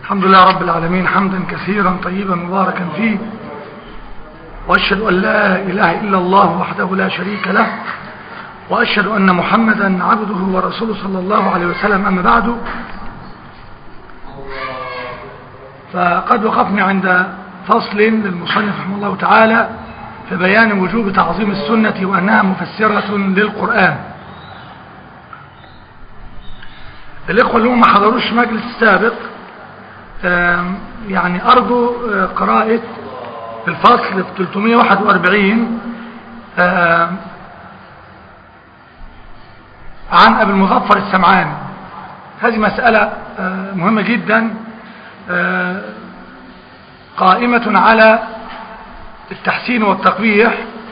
الحمد لله رب العالمين حمدا كثيرا طيبا مباركا فيه وأشهد أن لا إله إلا الله وحده لا شريك له وأشهد أن محمدا عبده ورسوله صلى الله عليه وسلم أما بعد فقد وقفنا عند فصل للمصنف رحمه الله تعالى في بيان وجوب تعظيم السنة وأنها مفسرة للقرآن الإخوة اللي هم ما حضروش مجلس السابق يعني أرجو قراءة الفصل في 341 عن أبي المظفر السمعاني هذه مسألة مهمة جدا قائمة على التحسين والتقبيح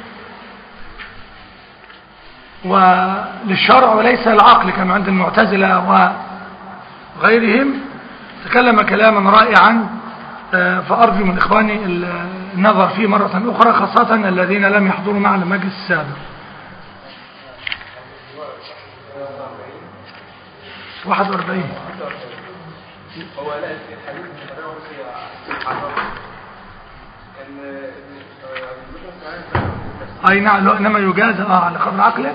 وللشرع وليس العقل كما عند المعتزلة وغيرهم تكلم كلاما رائعا فأرجو من إخواني النظر فيه مرة أخرى خاصة الذين لم يحضروا معنا المجلس السابق واحد واربعين هو لا الحديث اي نعم انما يجاز اه على قدر عقله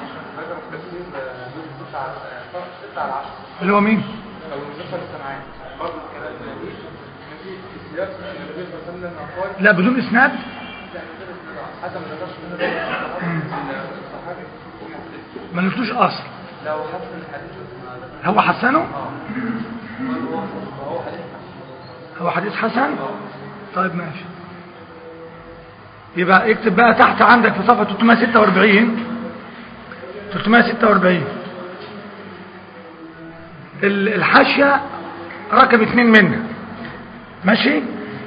اللي هو مين لا بدون اسناد ما نفتوش اصل هو حسنه هو حديث حسن طيب ماشي يبقى اكتب بقى تحت عندك في صفحة 346 346 الحاشية رقم اتنين منها ماشي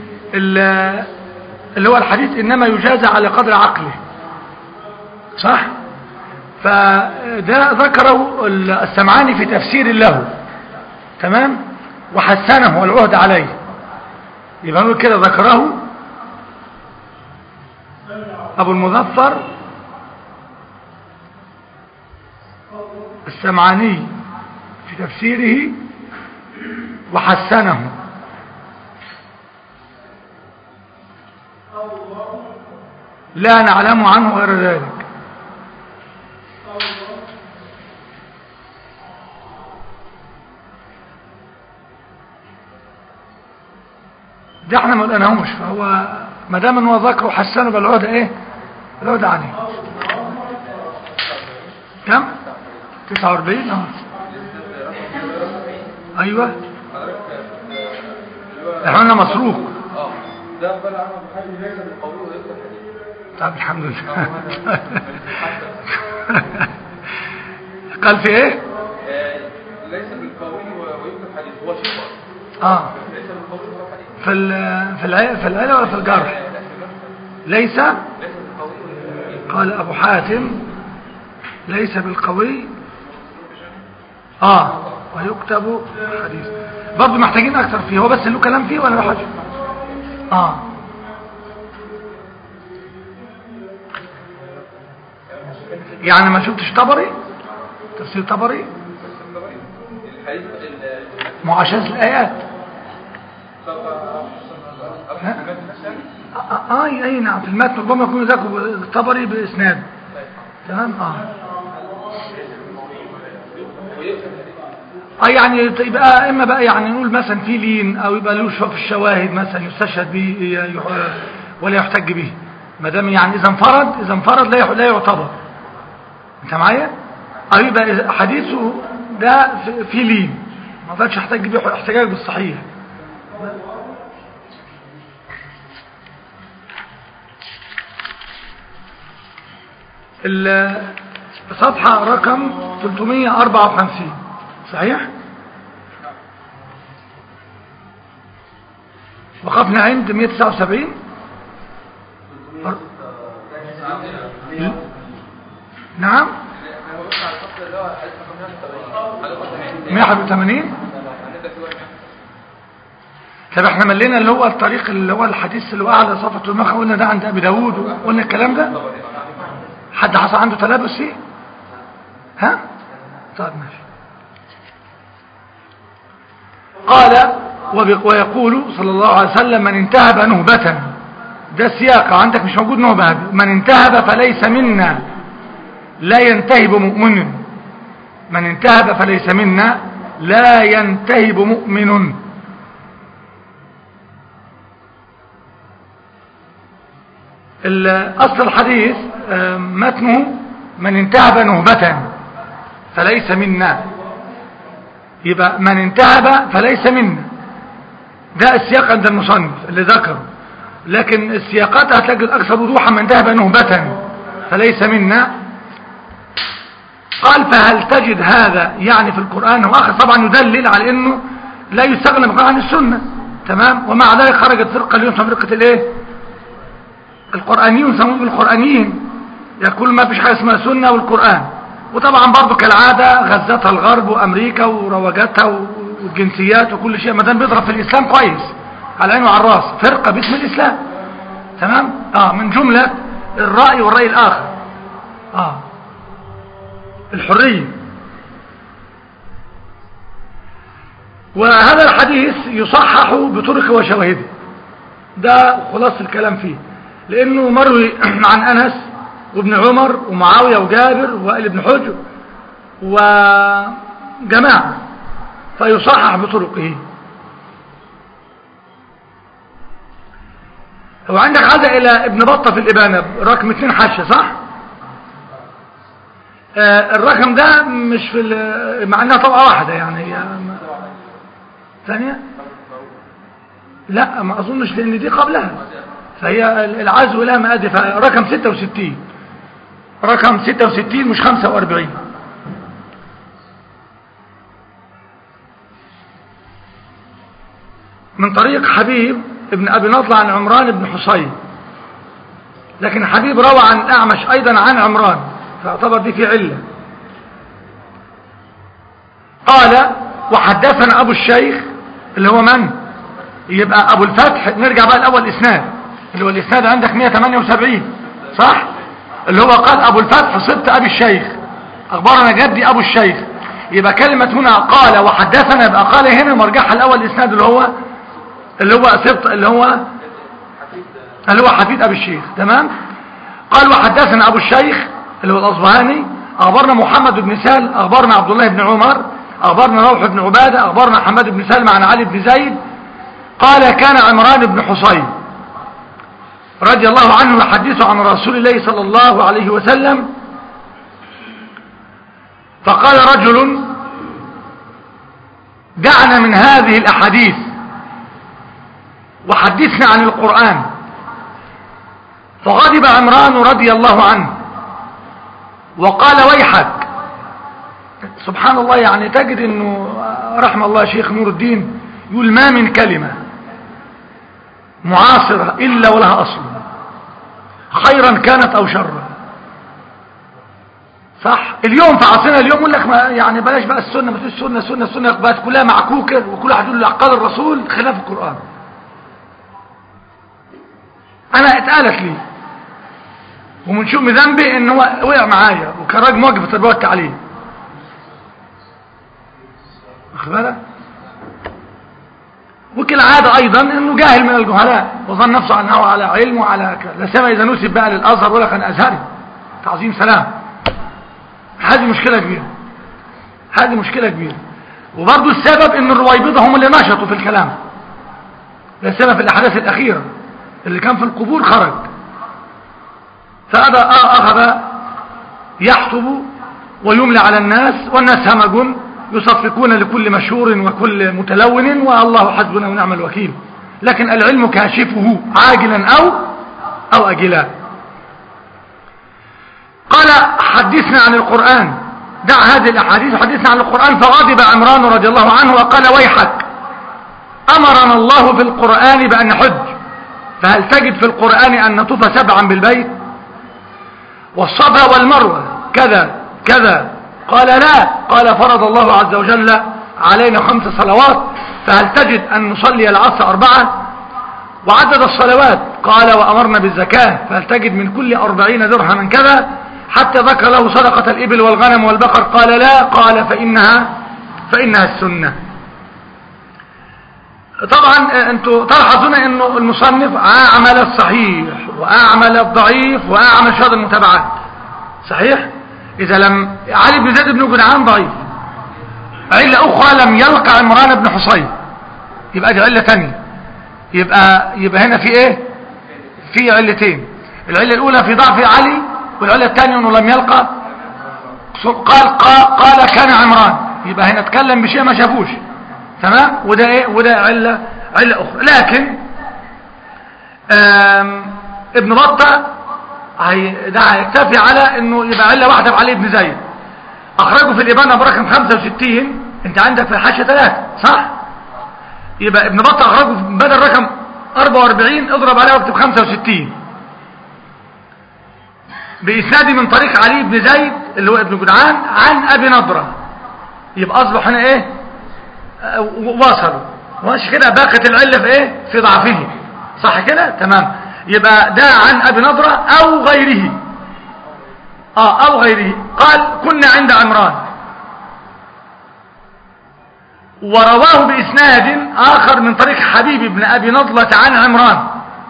اللي هو الحديث انما يجازى على قدر عقله صح فده ذكره السمعاني في تفسير له تمام وحسنه والعهد عليه يبقى نقول كده ذكره أبو المظفر السمعاني في تفسيره وحسنه لا نعلم عنه غير ذلك ده احنا ما لقيناهوش فهو ما دام ان هو ذكر وحسنه بالعهده ايه العهده عليه كم 49 اه ايوه احنا قلنا مسروق ده بل عنه بحاجه ليس بالقول ويكتب حديث طب الحمد لله قال في ايه ليس بالقوي ويكتب حديث هو شيء اه ليس بالقوي وهو حديث في ال في العيله في العيله ولا في الجرح ليس ليس بالقوي قال ابو حاتم ليس بالقوي اه ويكتب حديث برضه محتاجين اكثر فيه هو بس له كلام فيه ولا له حاجه اه يعني ما شفتش طبري تفسير طبري الحديث معاشرة الآيات ها؟ اه آه، اي اي نعم في المتن ربما يكون ذاك الطبري باسناد تمام اه اه يعني يبقى اما بقى يعني نقول مثلا في لين او يبقى له في الشواهد مثلا يستشهد به يح- ولا يحتج به ما دام يعني اذا انفرد اذا انفرد لا يح- لا يعتبر انت معايا او يبقى حديثه ده في- في لين ما اقدرش احتج به احتجاج بالصحيح الصفحة رقم 354 صحيح وقفنا عند 179 نعم 181 طب احنا ملينا اللي هو الطريق اللي هو الحديث اللي هو اعلى صفحه المخ قلنا ده عند ابي داوود وقلنا الكلام ده حد حصل عنده تلبس فيه ها طيب ماشي قال وب- ويقول صلى الله عليه وسلم من انتهب نهبة ده السياق عندك مش موجود نهبة من انتهب فليس منا لا ينتهب مؤمن من انتهب فليس منا لا ينتهب مؤمن ال- أصل الحديث آه، متنه من انتهب نهبة فليس منا يبقى من انتهب فليس منا ده السياق عند المصنف اللي ذكره لكن السياقات هتلاقي الأكثر وضوحا من انتهب نهبة فليس منا قال فهل تجد هذا يعني في القرآن وآخر طبعا يدلل على أنه لا يستغنى من عن السنة تمام ومع ذلك خرجت فرقة اليوم اسمها فرقة الايه القرآنيون يسمون بالقرآنيين يقول ما فيش حاجة اسمها سنة والقرآن وطبعا برضو كالعادة غزتها الغرب وأمريكا وروجتها والجنسيات وكل شيء ما دام بيضرب في الإسلام كويس على العين وعلى الراس فرقة باسم الإسلام تمام اه من جملة الرأي والرأي الآخر اه الحرية وهذا الحديث يصحح بطرق وشواهده ده خلاص الكلام فيه لأنه مروي عن أنس وابن عمر ومعاوية وجابر وائل بن حجر وجماعة فيصحح بطرقه هو عندك عادة إلى ابن بطة في الإبانة رقم اتنين حشة صح؟ آه الرقم ده مش في ال- مع انها طبعة واحدة يعني هي ما- ثانية لا ما اظنش لان دي قبلها فهي العزو لها مآدي فرقم 66 رقم 66 مش 45 من طريق حبيب ابن ابي نضلة عن عمران بن حصين لكن حبيب روى عن الاعمش ايضا عن عمران فاعتبر دي في علة قال وحدثنا ابو الشيخ اللي هو من يبقى ابو الفتح نرجع بقى الاول اسناد اللي هو الاسناد عندك 178 صح اللي هو قال ابو الفتح صبت ابي الشيخ اخبرنا جدي ابو الشيخ يبقى كلمة هنا قال وحدثنا يبقى قال هنا مرجعها الاول الاسناد اللي هو اللي هو صبت اللي هو اللي هو حفيد ابي الشيخ تمام قال وحدثنا ابو الشيخ اللي هو الاصبهاني اخبرنا محمد بن سال اخبرنا عبد الله بن عمر اخبرنا روح بن عباده اخبرنا حماد بن سلمة عن علي بن زيد قال كان عمران بن حصين رضي الله عنه يحدث عن رسول الله صلى الله عليه وسلم فقال رجل دعنا من هذه الاحاديث وحدثنا عن القرآن فغضب عمران رضي الله عنه وقال ويحك سبحان الله يعني تجد انه رحم الله شيخ نور الدين يقول ما من كلمة معاصرة إلا ولها أصل خيرا كانت أو شرا صح اليوم في عصرنا اليوم يقول لك ما يعني بلاش بقى السنة ما فيش سنة سنة سنة بقت كلها معكوكة وكل واحد يقول لك قال الرسول خلاف القرآن انا اتقالت لي ومن شؤم ذنبي ان هو وقع معايا وكان راجل موقف في التربيه والتعليم واخد بالك وكالعاده ايضا انه جاهل من الجهلاء وظن نفسه انه على علم وعلى كذا لا سيما اذا نسب بقى للازهر ولا كان ازهري تعظيم سلام هذه مشكله كبيره هذه مشكله كبيره وبرضه السبب ان الرويبضه هم اللي نشطوا في الكلام لا سيما في الاحداث الاخيره اللي كان في القبور خرج فأبى أخذ يحطب ويملى على الناس والناس همج يصفقون لكل مشهور وكل متلون والله حسبنا ونعم الوكيل لكن العلم كاشفه عاجلا أو أو أجلا قال حدثنا عن القرآن دع هذه الأحاديث حدثنا عن القرآن فغضب عمران رضي الله عنه وقال ويحك أمرنا الله في القرآن بأن نحج فهل تجد في القرآن أن نطوف سبعا بالبيت والصفا والمروة كذا كذا قال لا قال فرض الله عز وجل علينا خمس صلوات فهل تجد أن نصلي العصر أربعة وعدد الصلوات قال وأمرنا بالزكاة فهل تجد من كل أربعين درهما كذا حتى ذكر له صدقة الإبل والغنم والبقر قال لا قال فإنها فإنها السنة طبعا آه، انتوا تلاحظون انه المصنف اعمل الصحيح واعمل الضعيف واعمل شهادة المتابعات صحيح اذا لم علي بن زيد بن جدعان ضعيف علة اخرى لم يلقى عمران بن حصين يبقى دي علة تانية يبقى يبقى هنا في ايه في علتين العلة الاولى في ضعف علي والعلة الثانية انه لم يلقى قال قال, قال كان عمران يبقى هنا اتكلم بشيء ما شافوش تمام وده ايه وده علة علة اخرى لكن آم، ابن بطة هي ده هيكتفي على انه يبقى علة واحدة بعلي بن زيد اخرجه في الابانة برقم 65 انت عندك في الحاشية 3 صح يبقى ابن بطة اخرجه بدل رقم 44 اضرب عليه واكتب 65 بإسناد من طريق علي بن زيد اللي هو ابن جدعان عن أبي نضرة يبقى أصبح هنا إيه آه، وصلوا ماشي كده باقت العلة في إيه في ضعفه صح كده تمام يبقى ده عن أبي نضرة أو غيره آه أو غيره قال كنا عند عمران ورواه بإسناد آخر من طريق حبيب بن أبي نضلة عن عمران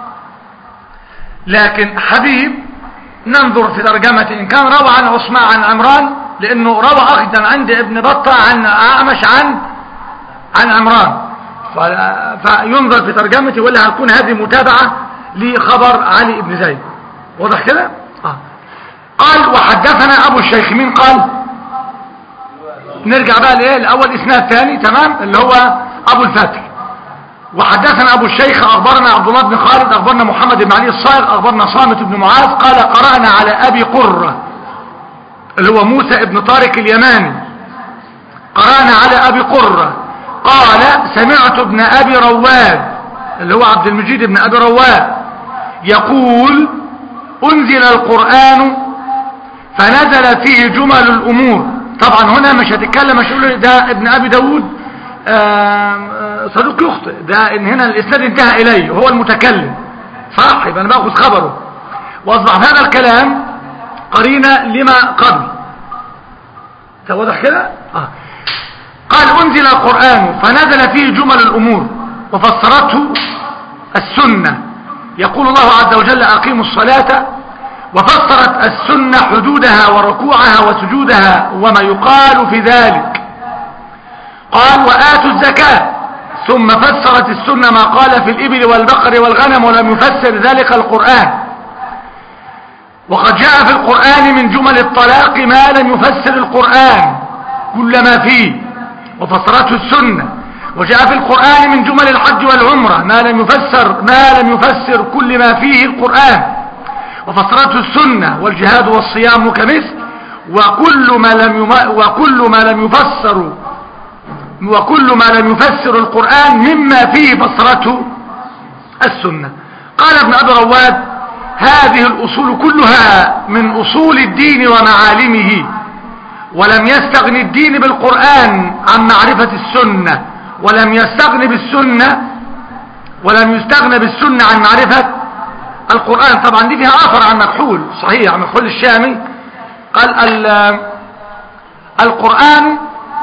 لكن حبيب ننظر في ترجمته إن كان روى عن عثمان عن عمران لأنه روى أخذا عند ابن بطة عن أعمش عن عن عمران ف- فينظر في ترجمته ولا هتكون هذه متابعة لخبر علي بن زيد واضح كده؟ آه. قال وحدثنا أبو الشيخ مين قال؟ نرجع بقى لايه الاول اسناد ثاني تمام اللي هو ابو الفتح وحدثنا ابو الشيخ اخبرنا عبد الله بن خالد اخبرنا محمد بن علي الصائغ اخبرنا صامت بن معاذ قال قرانا على ابي قره اللي هو موسى بن طارق اليماني قرانا على ابي قره قال سمعت ابن ابي رواد اللي هو عبد المجيد بن ابي رواد يقول انزل القران فنزل فيه جمل الامور طبعا هنا مش هتتكلم مش هقول ده ابن ابي داود آم، آه، صدوق يخطئ ده ان هنا الاسناد انتهى اليه هو المتكلم صح يبقى انا باخذ خبره واصبح هذا الكلام قرينه لما قبل ده واضح كده آه. قال انزل القران فنزل فيه جمل الامور وفسرته السنه يقول الله عز وجل اقيموا الصلاه وفسرت السنة حدودها وركوعها وسجودها وما يقال في ذلك قال وآتوا الزكاة ثم فسرت السنة ما قال في الإبل والبقر والغنم ولم يفسر ذلك القرآن وقد جاء في القرآن من جمل الطلاق ما لم يفسر القرآن كل ما فيه وفسرته السنة وجاء في القرآن من جمل الحج والعمرة ما لم يفسر ما لم يفسر كل ما فيه القرآن وفسرته السنة والجهاد والصيام كمثل وكل ما لم يم... وكل ما لم يفسر وكل ما لم يفسر القرآن مما فيه فسرته السنة قال ابن أبي رواد هذه الأصول كلها من أصول الدين ومعالمه ولم يستغن الدين بالقرآن عن معرفة السنة ولم يستغن بالسنة ولم يستغن بالسنة عن معرفة القرآن طبعا دي فيها آثر عن مكحول صحيح عن مكحول الشامي قال ال- القرآن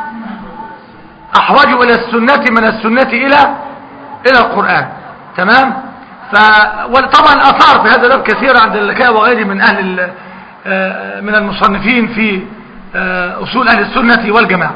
أحوج إلى السنة من السنة إلى إلى القرآن تمام ف وطبعا أثار في هذا الباب كثيرة عند اللكاء وغيره من أهل ال- آه، من المصنفين في آه، أصول أهل السنة والجماعة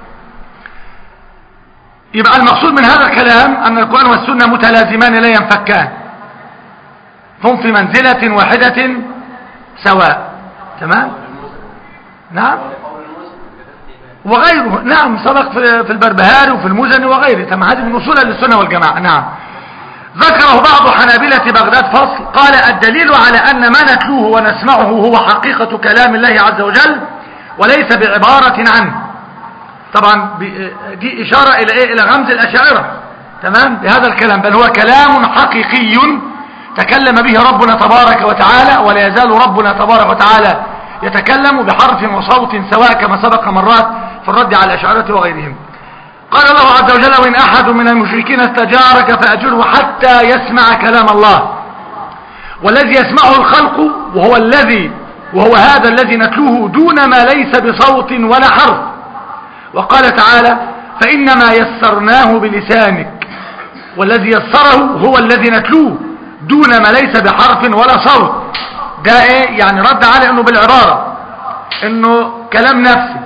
يبقى المقصود من هذا الكلام أن القرآن والسنة متلازمان لا ينفكان هم في منزلة واحدة سواء تمام نعم وغيره نعم سبق في في البربهاري وفي المزني وغيره تمام هذه من اصول السنه والجماعه نعم ذكره بعض حنابلة بغداد فصل قال الدليل على أن ما نتلوه ونسمعه هو حقيقة كلام الله عز وجل وليس بعبارة عنه طبعا ب- دي إشارة إلى إيه؟ إلى غمز الأشاعرة تمام بهذا الكلام بل هو كلام حقيقي تكلم به ربنا تبارك وتعالى ولا يزال ربنا تبارك وتعالى يتكلم بحرف وصوت سواء كما سبق مرات في الرد على الأشاعرة وغيرهم قال الله عز وجل وإن أحد من المشركين استجارك فأجره حتى يسمع كلام الله والذي يسمعه الخلق وهو الذي وهو هذا الذي نتلوه دون ما ليس بصوت ولا حرف وقال تعالى فإنما يسرناه بلسانك والذي يسره هو الذي نتلوه دون ما ليس بحرف ولا صوت ده ايه يعني رد على انه بالعبارة انه كلام نفسي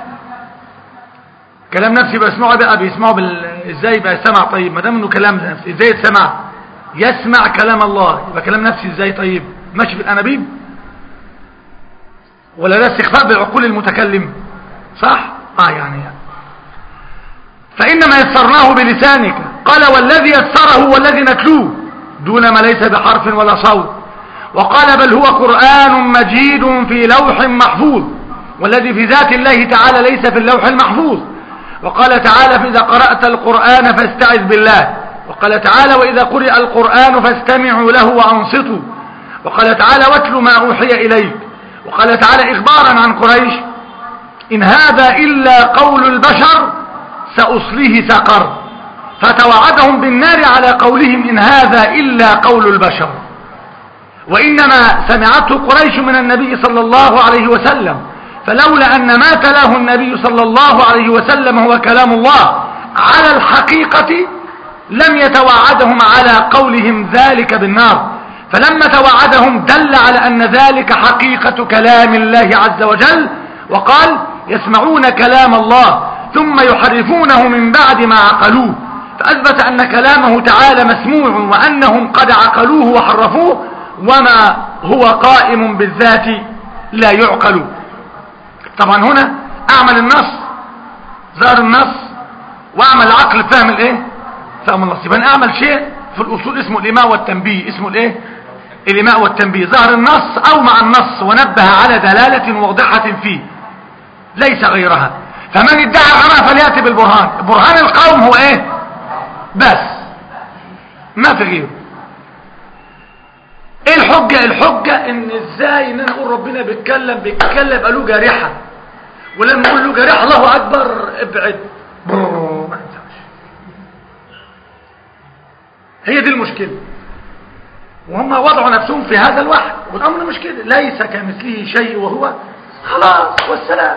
كلام نفسي بيسمعه بقى بيسمعه بال... ازاي بقى يسمع طيب ما دام انه كلام نفسي ازاي يسمع يسمع كلام الله يبقى كلام نفسي ازاي طيب ماشي بالانابيب ولا ده استخفاء بالعقول المتكلم صح اه يعني, يعني. فانما يسرناه بلسانك قال والذي يسره هو الذي نتلوه دون ما ليس بحرف ولا صوت وقال بل هو قرآن مجيد في لوح محفوظ والذي في ذات الله تعالى ليس في اللوح المحفوظ وقال تعالى فإذا قرأت القرآن فاستعذ بالله وقال تعالى وإذا قرئ القرآن فاستمعوا له وأنصتوا وقال تعالى واتل ما أوحي إليك وقال تعالى إخبارا عن قريش إن هذا إلا قول البشر سأصليه سقر فتوعدهم بالنار على قولهم إن هذا إلا قول البشر وإنما سمعته قريش من النبي صلى الله عليه وسلم فلولا أن ما تلاه النبي صلى الله عليه وسلم هو كلام الله على الحقيقة لم يتوعدهم على قولهم ذلك بالنار فلما توعدهم دل على أن ذلك حقيقة كلام الله عز وجل وقال يسمعون كلام الله ثم يحرفونه من بعد ما عقلوه فأثبت أن كلامه تعالى مسموع وأنهم قد عقلوه وحرفوه وما هو قائم بالذات لا يعقل طبعا هنا أعمل النص ظهر النص وأعمل العقل فهم الإيه فهم النص يبقى أعمل شيء في الأصول اسمه الإماء والتنبيه اسمه الإيه الإماء والتنبيه ظهر النص أو مع النص ونبه على دلالة واضحة فيه ليس غيرها فمن ادعى العمى فليأتي بالبرهان برهان القوم هو ايه بس ما في غيره ايه الحجة الحجة ان ازاي ان انا اقول ربنا بيتكلم بيتكلم قالوا جارحة ولما اقول له جارحة الله اكبر ابعد برو، ما ينفعش هي دي المشكلة وهم وضعوا نفسهم في هذا الوحد والامر مش كده ليس كمثله شيء وهو خلاص والسلام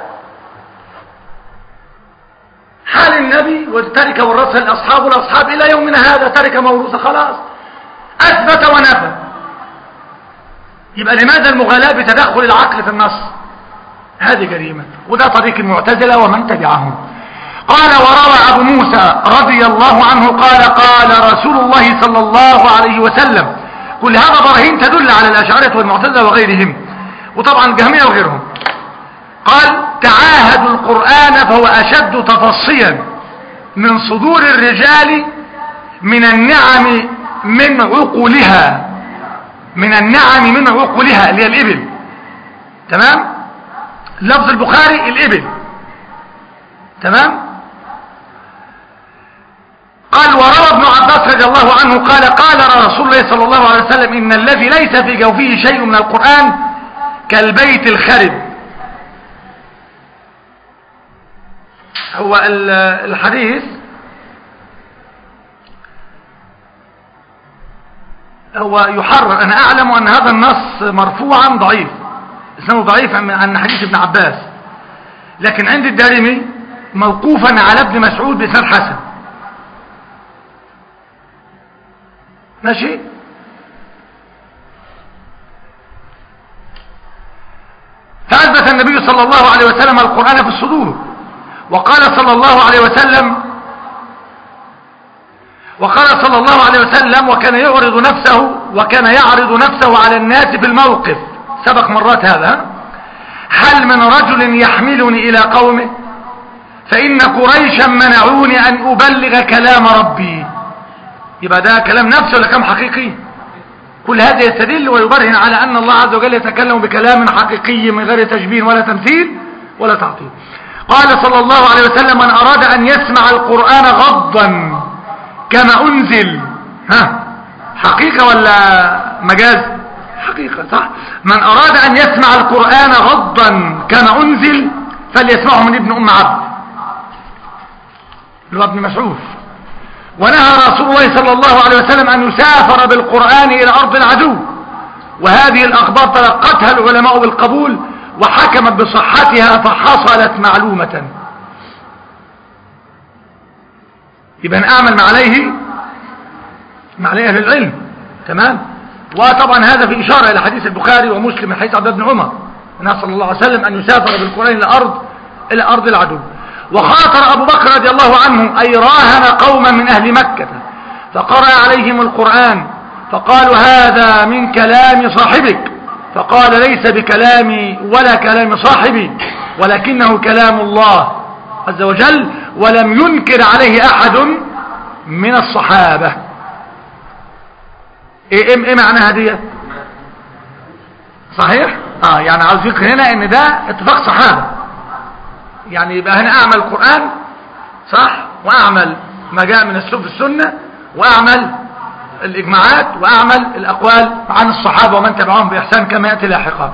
حال النبي والتركة والرسل الأصحاب والأصحاب إلى يومنا هذا تركة موروثة خلاص أثبت ونفى يبقى لماذا المغالاة بتدخل العقل في النص هذه جريمة وده طريق المعتزلة ومن تبعهم قال وروى أبو موسى رضي الله عنه قال قال رسول الله صلى الله عليه وسلم كل هذا براهين تدل على الأشعرية والمعتزلة وغيرهم وطبعا الجهمية وغيرهم قال تعاهدوا القرآن فهو أشد تفصيا من صدور الرجال من النعم من عقولها من النعم من عقولها اللي هي الإبل تمام لفظ البخاري الإبل تمام قال وروى ابن عباس رضي الله عنه قال قال رسول الله صلى الله عليه وسلم إن الذي ليس في جوفه شيء من القرآن كالبيت الخرب هو الحديث هو يحرر أنا أعلم أن هذا النص مرفوعا ضعيف اسمه ضعيف عن حديث ابن عباس لكن عند الدارمي موقوفا على ابن مسعود بسند حسن ماشي فأثبت النبي صلى الله عليه وسلم القرآن في الصدور وقال صلى الله عليه وسلم وقال صلى الله عليه وسلم وكان يعرض نفسه وكان يعرض نفسه على الناس في الموقف سبق مرات هذا هل من رجل يحملني إلى قومه فإن قريشا منعوني أن أبلغ كلام ربي يبقى ده كلام نفسه ولا كلام حقيقي كل هذا يستدل ويبرهن على أن الله عز وجل يتكلم بكلام حقيقي من غير تشبيه ولا تمثيل ولا تعطيل قال صلى الله عليه وسلم من أراد أن يسمع القرآن غضا كما أنزل ها حقيقة ولا مجاز حقيقة صح من أراد أن يسمع القرآن غضا كما أنزل فليسمعه من ابن أم عبد اللي هو ابن مسعود ونهى رسول الله صلى الله عليه وسلم أن يسافر بالقرآن إلى أرض العدو وهذه الأخبار تلقتها العلماء بالقبول وحكمت بصحتها فحصلت معلومة يبقى نعمل ما عليه مع أهل العلم تمام وطبعا هذا في إشارة إلى حديث البخاري ومسلم من حديث عبد الله بن عمر النبي صلى الله عليه وسلم أن يسافر بالقرآن إلى أرض إلى أرض العدو وخاطر أبو بكر رضي الله عنه أي راهن قوما من أهل مكة فقرأ عليهم القرآن فقالوا هذا من كلام صاحبك فقال ليس بكلامي ولا كلام صاحبي ولكنه كلام الله عز وجل ولم ينكر عليه أحد من الصحابة ايه, إيه, إيه معنى هدية صحيح اه يعني عاوز فكر هنا ان ده اتفاق صحابة يعني يبقى هنا اعمل القرآن صح واعمل ما جاء من السلوك السنة واعمل الاجماعات واعمل الاقوال عن الصحابة ومن تبعهم باحسان كما يأتي لاحقا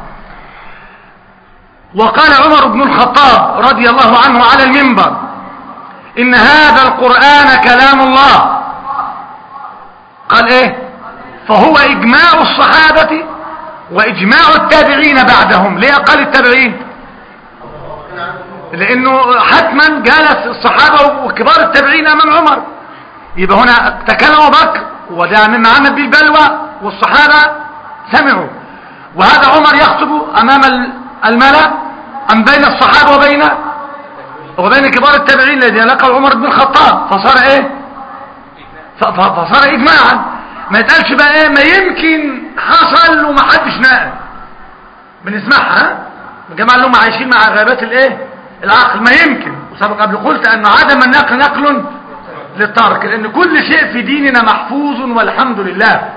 وقال عمر بن الخطاب رضي الله عنه على المنبر ان هذا القرآن كلام الله قال ايه فهو اجماع الصحابة واجماع التابعين بعدهم ليه قال التابعين لانه حتما جلس الصحابة وكبار التابعين امام عمر يبقى هنا تكلم بكر وده من معانا بالبلوى والصحابة سمعوا وهذا عمر يخطب امام الملأ ام بين الصحابة وبين وبين كبار التابعين الذين لقوا عمر بن الخطاب فصار ايه فصار اجماعا ما يتقالش بقى ايه ما يمكن حصل وما حدش نقل بنسمعها الجماعه اللي هم عايشين مع غابات الايه العقل ما يمكن وسبق قبل قلت ان عدم النقل نقل للترك لان كل شيء في ديننا محفوظ والحمد لله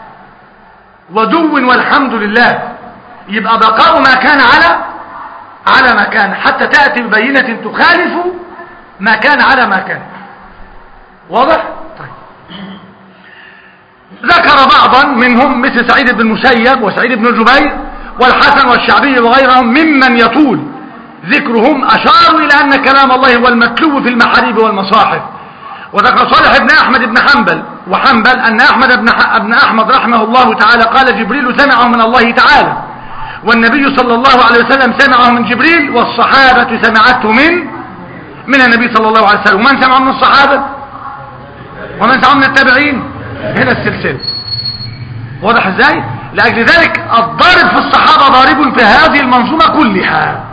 ودو والحمد لله يبقى بقاء ما كان على على ما كان حتى تأتي ببينة تخالف ما كان على ما كان واضح طيب ذكر بعضا منهم مثل سعيد بن المسيب وسعيد بن الجبير والحسن والشعبي وغيرهم ممن يطول ذكرهم أشاروا إلى أن كلام الله هو المتلو في المحاريب والمصاحف وذكر صالح بن أحمد بن حنبل وحنبل أن أحمد بن, بن أحمد رحمه الله تعالى قال جبريل سمعه من الله تعالى والنبي صلى الله عليه وسلم سمعه من جبريل والصحابة سمعته من من النبي صلى الله عليه وسلم ومن سمعه من الصحابة ومن سمعه من التابعين هنا السلسلة واضح ازاي لأجل ذلك الضارب في الصحابة ضارب في هذه المنظومة كلها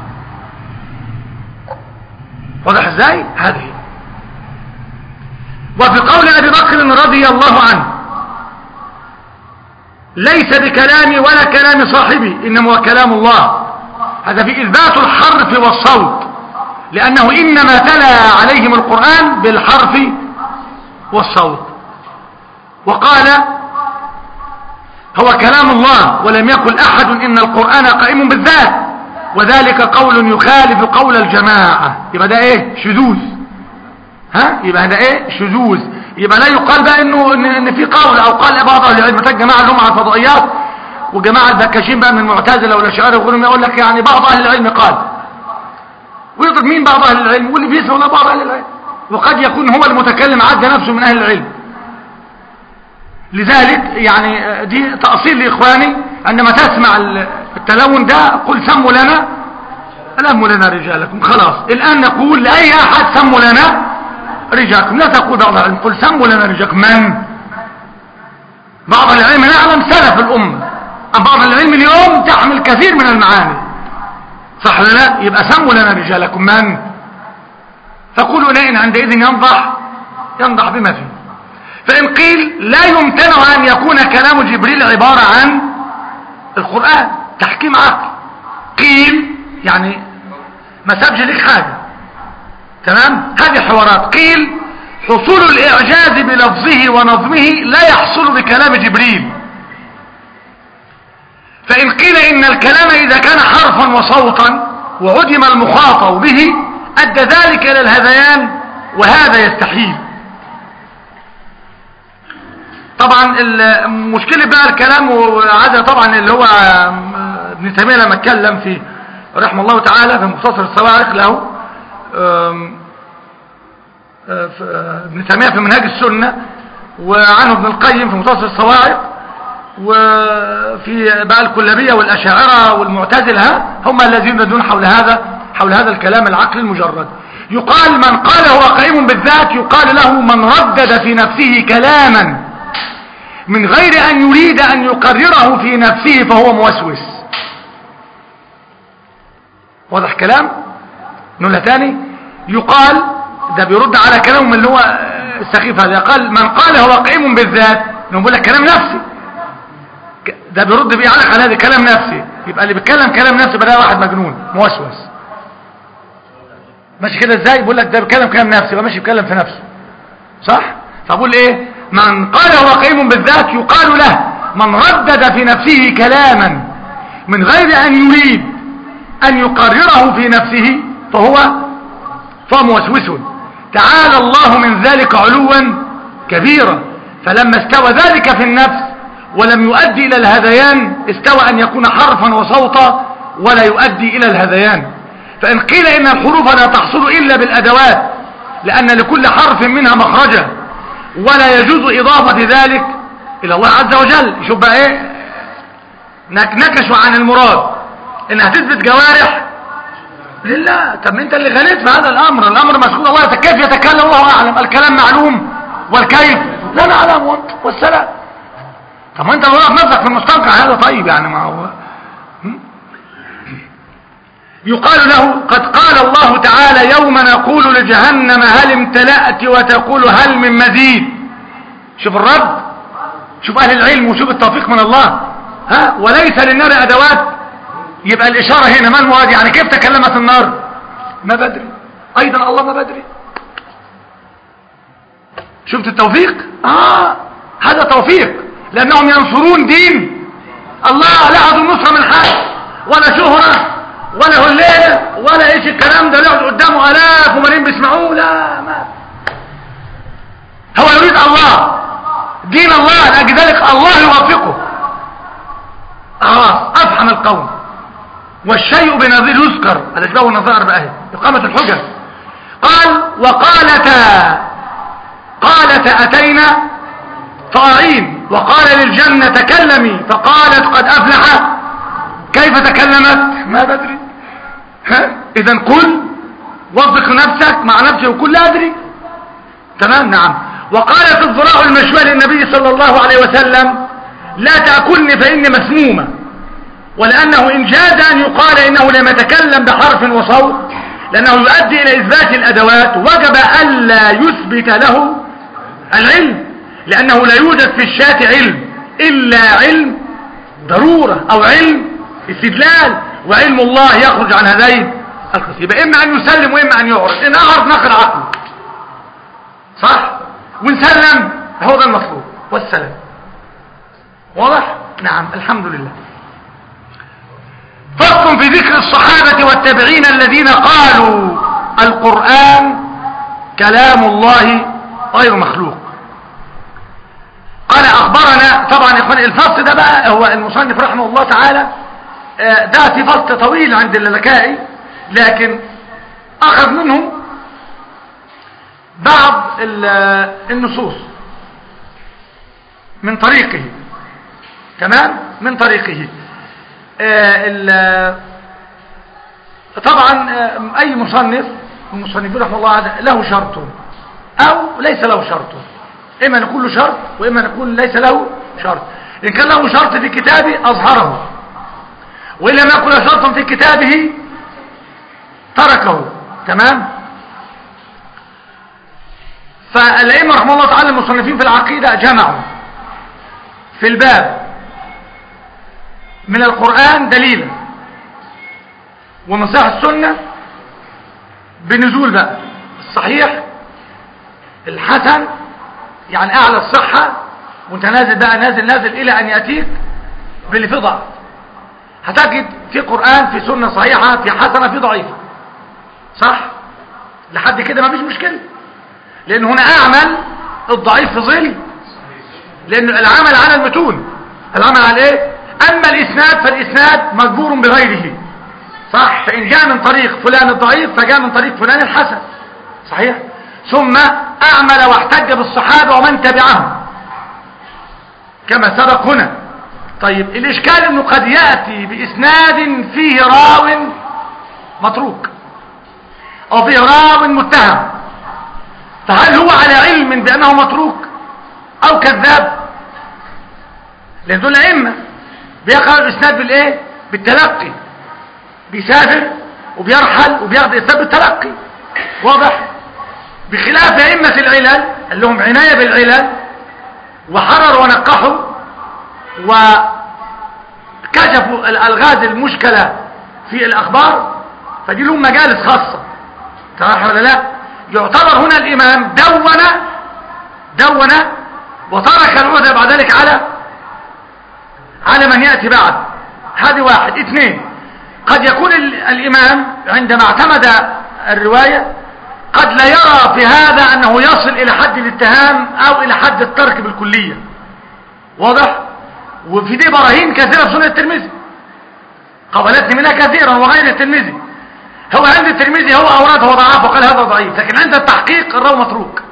واضح ازاي هذه وفي قول ابي بكر رضي الله عنه ليس بكلامي ولا كلام صاحبي انما هو كلام الله هذا في اثبات الحرف والصوت لانه انما تلا عليهم القرآن بالحرف والصوت وقال هو كلام الله ولم يقل احد ان القرآن قائم بالذات وذلك قول يخالف قول الجماعة يبقى ده ايه شذوذ ها يبقى ده ايه شذوذ يبقى لا يقال بقى انه ان, إن في قول او قال بعض اهل العلم مثلا جماعه اللي هم على الفضائيات وجماعه البكاشين بقى من المعتزله والاشاعره وغيرهم يقول لك يعني بعض اهل العلم قال ويضرب مين بعض اهل العلم واللي بيسمع ولا بعض اهل العلم وقد يكون هو المتكلم عد نفسه من اهل العلم لذلك يعني دي تأصيل لإخواني عندما تسمع التلون ده قل سموا لنا سموا لنا رجالكم خلاص الآن نقول لأي أحد سموا لنا رجالكم لا تقول بعض العلم قل سموا لنا رجالكم من بعض العلم نعلم سلف الأمة أم بعض العلم اليوم تحمل كثير من المعاني صح ولا لا يبقى سموا لنا رجالكم من فقولوا لئن عندئذ ينضح ينضح بما فيه فإن قيل لا يمتنع أن يكون كلام جبريل عبارة عن القرآن تحكيم عقل قيل يعني ما سابش لك حاجة تمام هذه حوارات قيل حصول الإعجاز بلفظه ونظمه لا يحصل بكلام جبريل فإن قيل إن الكلام إذا كان حرفا وصوتا وعدم المخاطب به أدى ذلك إلى الهذيان وهذا يستحيل طبعا المشكلة بقى الكلام وعادة طبعا اللي هو ابن تيمية لما اتكلم في رحمه الله تعالى في مختصر الصواعق له ابن تيمية في منهاج السنة وعنه ابن القيم في مختصر الصواعق وفي بقى الكلابية والأشاعرة والمعتزلة هم الذين يدون حول هذا حول هذا الكلام العقل المجرد يقال من قال هو قائم بالذات يقال له من ردد في نفسه كلاما من غير أن يريد أن يقرره في نفسه فهو موسوس واضح كلام نقولها تاني يقال ده بيرد على كلامهم اللي هو السخيف هذا قال من قال هو قائم بالذات نقول لك كلام نفسي ك- ده بيرد بيعلق على هذا كلام نفسي يبقى اللي بيتكلم كلام نفسي بقى ده واحد مجنون موسوس ماشي كده ازاي بيقول لك ده بيتكلم كلام نفسي يبقى ماشي بيتكلم في نفسه صح فبقول ايه من قال هو قائم بالذات يقال له من ردد في نفسه كلاما من غير ان يريد ان يقرره في نفسه فهو فهو موسوس تعالى الله من ذلك علوا كبيرا فلما استوى ذلك في النفس ولم يؤدي الى الهذيان استوى ان يكون حرفا وصوتا ولا يؤدي الى الهذيان فان قيل ان الحروف لا تحصل الا بالادوات لان لكل حرف منها مخرجا ولا يجوز اضافة ذلك الى الله عز وجل شوف بقى ايه نك- نكشوا عن المراد انها تثبت جوارح لله طب انت اللي غليت في هذا الامر الامر مسؤول الله كيف يتكلم الله اعلم الكلام معلوم والكيف لا نعلم وانت والسلام طب ما انت لو واقف نفسك في المستنقع هذا طيب يعني ما هو هم؟ يقال له قد قال الله تعالى يوم نقول لجهنم هل امتلأت وتقول هل من مزيد شوف الرد شوف اهل العلم وشوف التوفيق من الله ها وليس للنار ادوات يبقى الاشارة هنا ما المراد يعني كيف تكلمت النار ما بدري ايضا الله ما بدري شفت التوفيق اه هذا توفيق لانهم ينصرون دين الله لا عدو النصرة من حال ولا شهرة ولا هليلة ولا ايش الكلام ده يقعد قدامه الاف وملايين بيسمعوه لا ما هو يريد الله دين الله لاجل ذلك الله يوفقه اه افحم القوم والشيء بنظير يذكر الاشباه والنظائر بقى اهي اقامه الحجج قال وقالتا قالت اتينا طائعين وقال للجنه تكلمي فقالت قد افلح كيف تكلمت ما بدري ها اذا قل وفق نفسك مع نفسك وكل لا ادري تمام نعم وقالت الذراع المشوى للنبي صلى الله عليه وسلم لا تأكلني فإني مسمومة ولأنه إن جاز أن يقال إنه لم يتكلم بحرف وصوت لأنه يؤدي إلى إثبات الأدوات وجب ألا يثبت له العلم لأنه لا يوجد في الشاة علم إلا علم ضرورة أو علم استدلال وعلم الله يخرج عن هذين القسم يبقى إما أن يسلم وإما أن يعرض إن أعرض نقل عقله صح ونسلم هو ده المطلوب والسلام واضح نعم الحمد لله فصل في ذكر الصحابة والتابعين الذين قالوا القرآن كلام الله غير مخلوق قال أخبرنا طبعا يا إخواني الفصل ده بقى هو المصنف رحمه الله تعالى آه، ده في فصل طويل عند اللكائي لكن أخذ منه بعض ال- النصوص من طريقه تمام من طريقه آه، ال- طبعا آه، اي مصنف من المصنفين رحمه الله عز- له شرط او ليس له شرط اما نقول له شرط واما نقول ليس له شرط ان كان له شرط في كتابه اظهره وان لم يكن له شرط في كتابه تركه تمام فالائمه رحمه الله تعالى المصنفين في العقيده جمعوا في الباب من القرآن دليلا ومن صحيح السنة بنزول بقى الصحيح الحسن يعني اعلى الصحة وانت نازل بقى نازل نازل الى ان يأتيك باللي فيه ضعف هتجد في قرآن في سنة صحيحة في حسنة في ضعيفة صح لحد كده مفيش مشكلة لان هنا اعمل الضعيف في ظل لان العمل على المتون العمل على ايه اما الاسناد فالاسناد مجبور بغيره صح فان جاء من طريق فلان الضعيف فجاء من طريق فلان الحسن صحيح ثم اعمل واحتج بالصحابه ومن تبعهم كما سبق هنا طيب الاشكال انه قد ياتي باسناد فيه راو متروك او فيه راو متهم فهل هو على علم بانه متروك او كذاب لان دول ائمه بيقرا الاسناد بالايه بالتلقي بيسافر وبيرحل وبياخد اسناد بالتلقي واضح بخلاف ائمه العلل اللي هم عنايه بالعلل وحرروا ونقحوا وكشفوا الالغاز المشكله في الاخبار فدي لهم مجالس خاصه صح ولا لا يعتبر هنا الامام دون دون وترك العهدة بعد ذلك على على من يأتي بعد هذه واحد اثنين قد يكون ال- الإمام عندما اعتمد الرواية قد لا يرى في هذا أنه يصل إلى حد الاتهام أو إلى حد الترك بالكلية واضح وفي دي براهين كثيرة في سنة الترمذي قبلتني منها كثيرا وغير الترمذي هو عند الترمذي هو أوراد هو ضعاف وقال هذا ضعيف لكن عند التحقيق الراوي متروك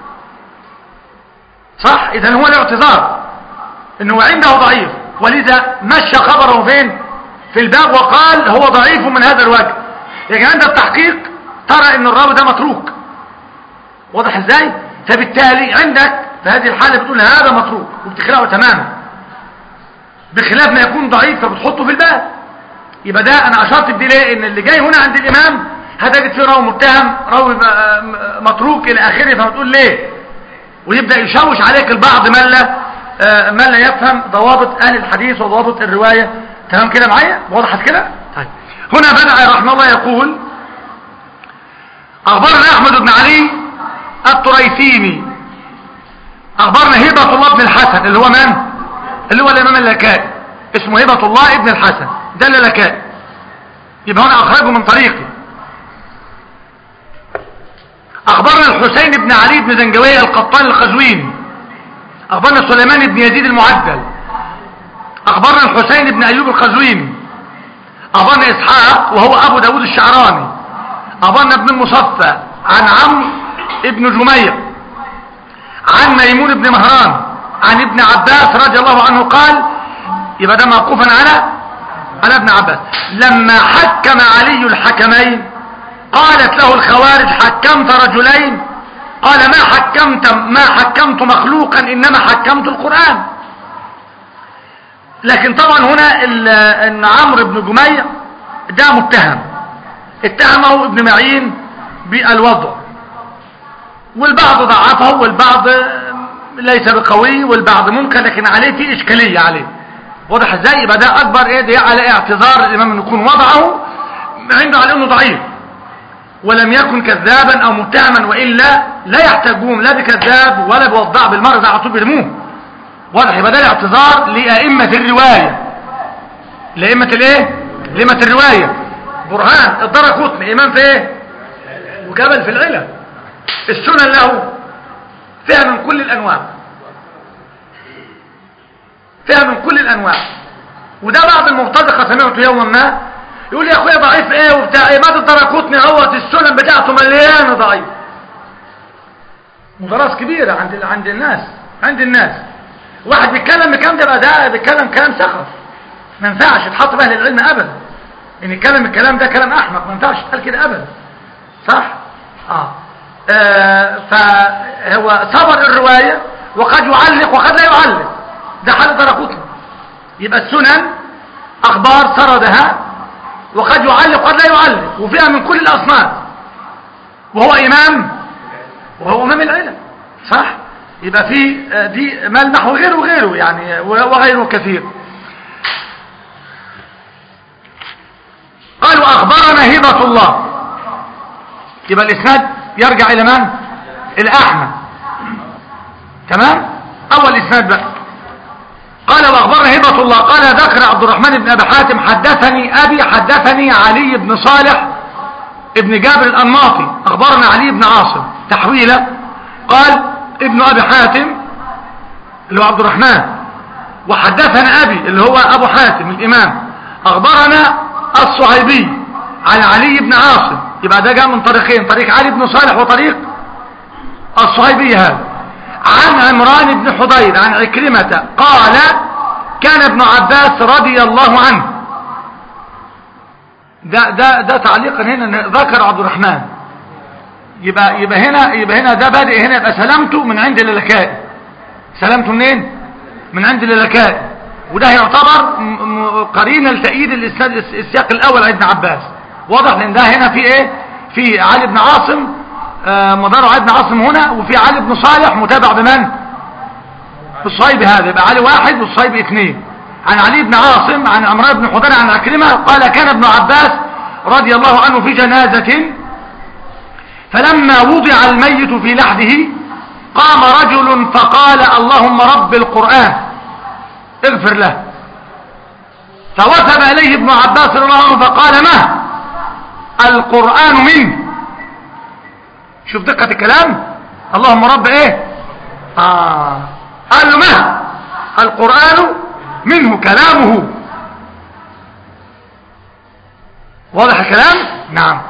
صح اذا هو الاعتذار انه عنده ضعيف ولذا مشى خبره فين في الباب وقال هو ضعيف من هذا الوجه لكن عند التحقيق ترى ان الراوي ده متروك واضح ازاي فبالتالي عندك في هذه الحالة بتقول هذا متروك وبتخلقه تماما بخلاف ما يكون ضعيف فبتحطه في الباب يبقى ده انا اشرت بدي ليه ان اللي جاي هنا عند الامام هتجد فيه راوي متهم راوي م- متروك الى اخره فبتقول ليه ويبدأ يشوش عليك البعض من لا آه، من لا يفهم ضوابط اهل الحديث وضوابط الرواية تمام كده معايا وضحت كده طيب هنا بدأ رحمه الله يقول اخبرنا احمد بن علي الطريفيني اخبرنا هبة الله بن الحسن اللي هو من اللي هو الامام اللكائي اسمه هبة الله ابن الحسن ده اللكائي يبقى هنا اخرجه من طريقي اخبرنا الحسين بن علي بن زنجوية القطان القزويني اخبرنا سليمان بن يزيد المعدل اخبرنا الحسين بن ايوب القزويني اخبرنا اسحاق وهو ابو داود الشعراني اخبرنا ابن المصفى عن عمرو ابن جميع عن ميمون بن مهران عن ابن عباس رضي الله عنه قال يبقى ده موقوفا على على ابن عباس لما حكم علي الحكمين قالت له الخوارج حكمت رجلين قال ما حكمت ما حكمت مخلوقا انما حكمت القرآن لكن طبعا هنا ال- ان عمرو بن جميع ده متهم اتهمه ابن معين بالوضع والبعض ضعفه والبعض ليس بقوي والبعض منكر لكن عليه في اشكالية عليه واضح ازاي يبقى ده اكبر ايه ده على اعتذار الامام ان يكون وضعه عنده على انه ضعيف ولم يكن كذابا او متهما والا لا يحتاجون لا بكذاب ولا بوضاع بالمرض على طول بيرموه واضح يبقى ده الاعتذار لائمه الروايه لائمه الايه لائمه الروايه برهان الدرقطني امام في ايه وجبل في العلم السنن له فيها من كل الانواع فيها من كل الانواع وده بعض المرتزقه سمعته يوما ما يقول لي يا اخويا ضعيف ايه وبتاع ايه ما تدركوتني اهوت السنن بتاعته مليانه ضعيف مدرس كبيره عند عند الناس عند الناس واحد بيتكلم بكلام ده يبقى ده بيتكلم كلام سخف ما ينفعش يتحط باهل العلم ابدا ان يتكلم الكلام ده كلام احمق ما ينفعش يتقال كده ابدا صح اه, آه فهو صبر الروايه وقد يعلق وقد لا يعلق ده حال درقوتنا يبقى السنن اخبار سردها وقد يعلق وقد لا يعلق وفيها من كل الاصناف وهو امام وهو امام العلم صح يبقى في آه، دي ملمح وغيره وغيره يعني وغيره كثير قالوا اخبرنا هبة الله يبقى الاسناد يرجع الى من الى احمد تمام اول اسناد بقى قال واخبرنا هبة الله قال ذكر عبد الرحمن بن ابي حاتم حدثني ابي حدثني علي بن صالح ابن جابر الانماطي اخبرنا علي بن عاصم تحويله قال ابن ابي حاتم اللي هو عبد الرحمن وحدثنا ابي اللي هو ابو حاتم الامام اخبرنا الصهيبي عن علي بن عاصم يبقى ده جاء من طريقين طريق علي بن صالح وطريق الصهيبي هذا عن عمران بن حضير عن عكرمة قال كان ابن عباس رضي الله عنه ده ده ده تعليقا هنا إن ذكر عبد الرحمن يبقى يبقى هنا يبقى هنا ده بادئ هنا يبقى سلامته من عند اللكائي سلامته منين من عند اللكائي وده يعتبر م- م- قرينه لتأييد الاسناد الس- السياق الاول عن ابن عباس واضح لان ده هنا في ايه في علي بن عاصم آه، مدار علي بن عاصم هنا وفي علي بن صالح متابع بمن الصهيب هذا يبقى علي واحد والصهيب اثنين عن علي بن عاصم عن عمران بن حضير عن عكرمة قال كان ابن عباس رضي الله عنه في جنازة فلما وضع الميت في لحده قام رجل فقال اللهم رب القرآن اغفر له فوثب إليه ابن عباس رضي الله عنه فقال ما القرآن منه شوف دقة الكلام اللهم رب ايه آه قال له ما القرآن منه كلامه واضح الكلام نعم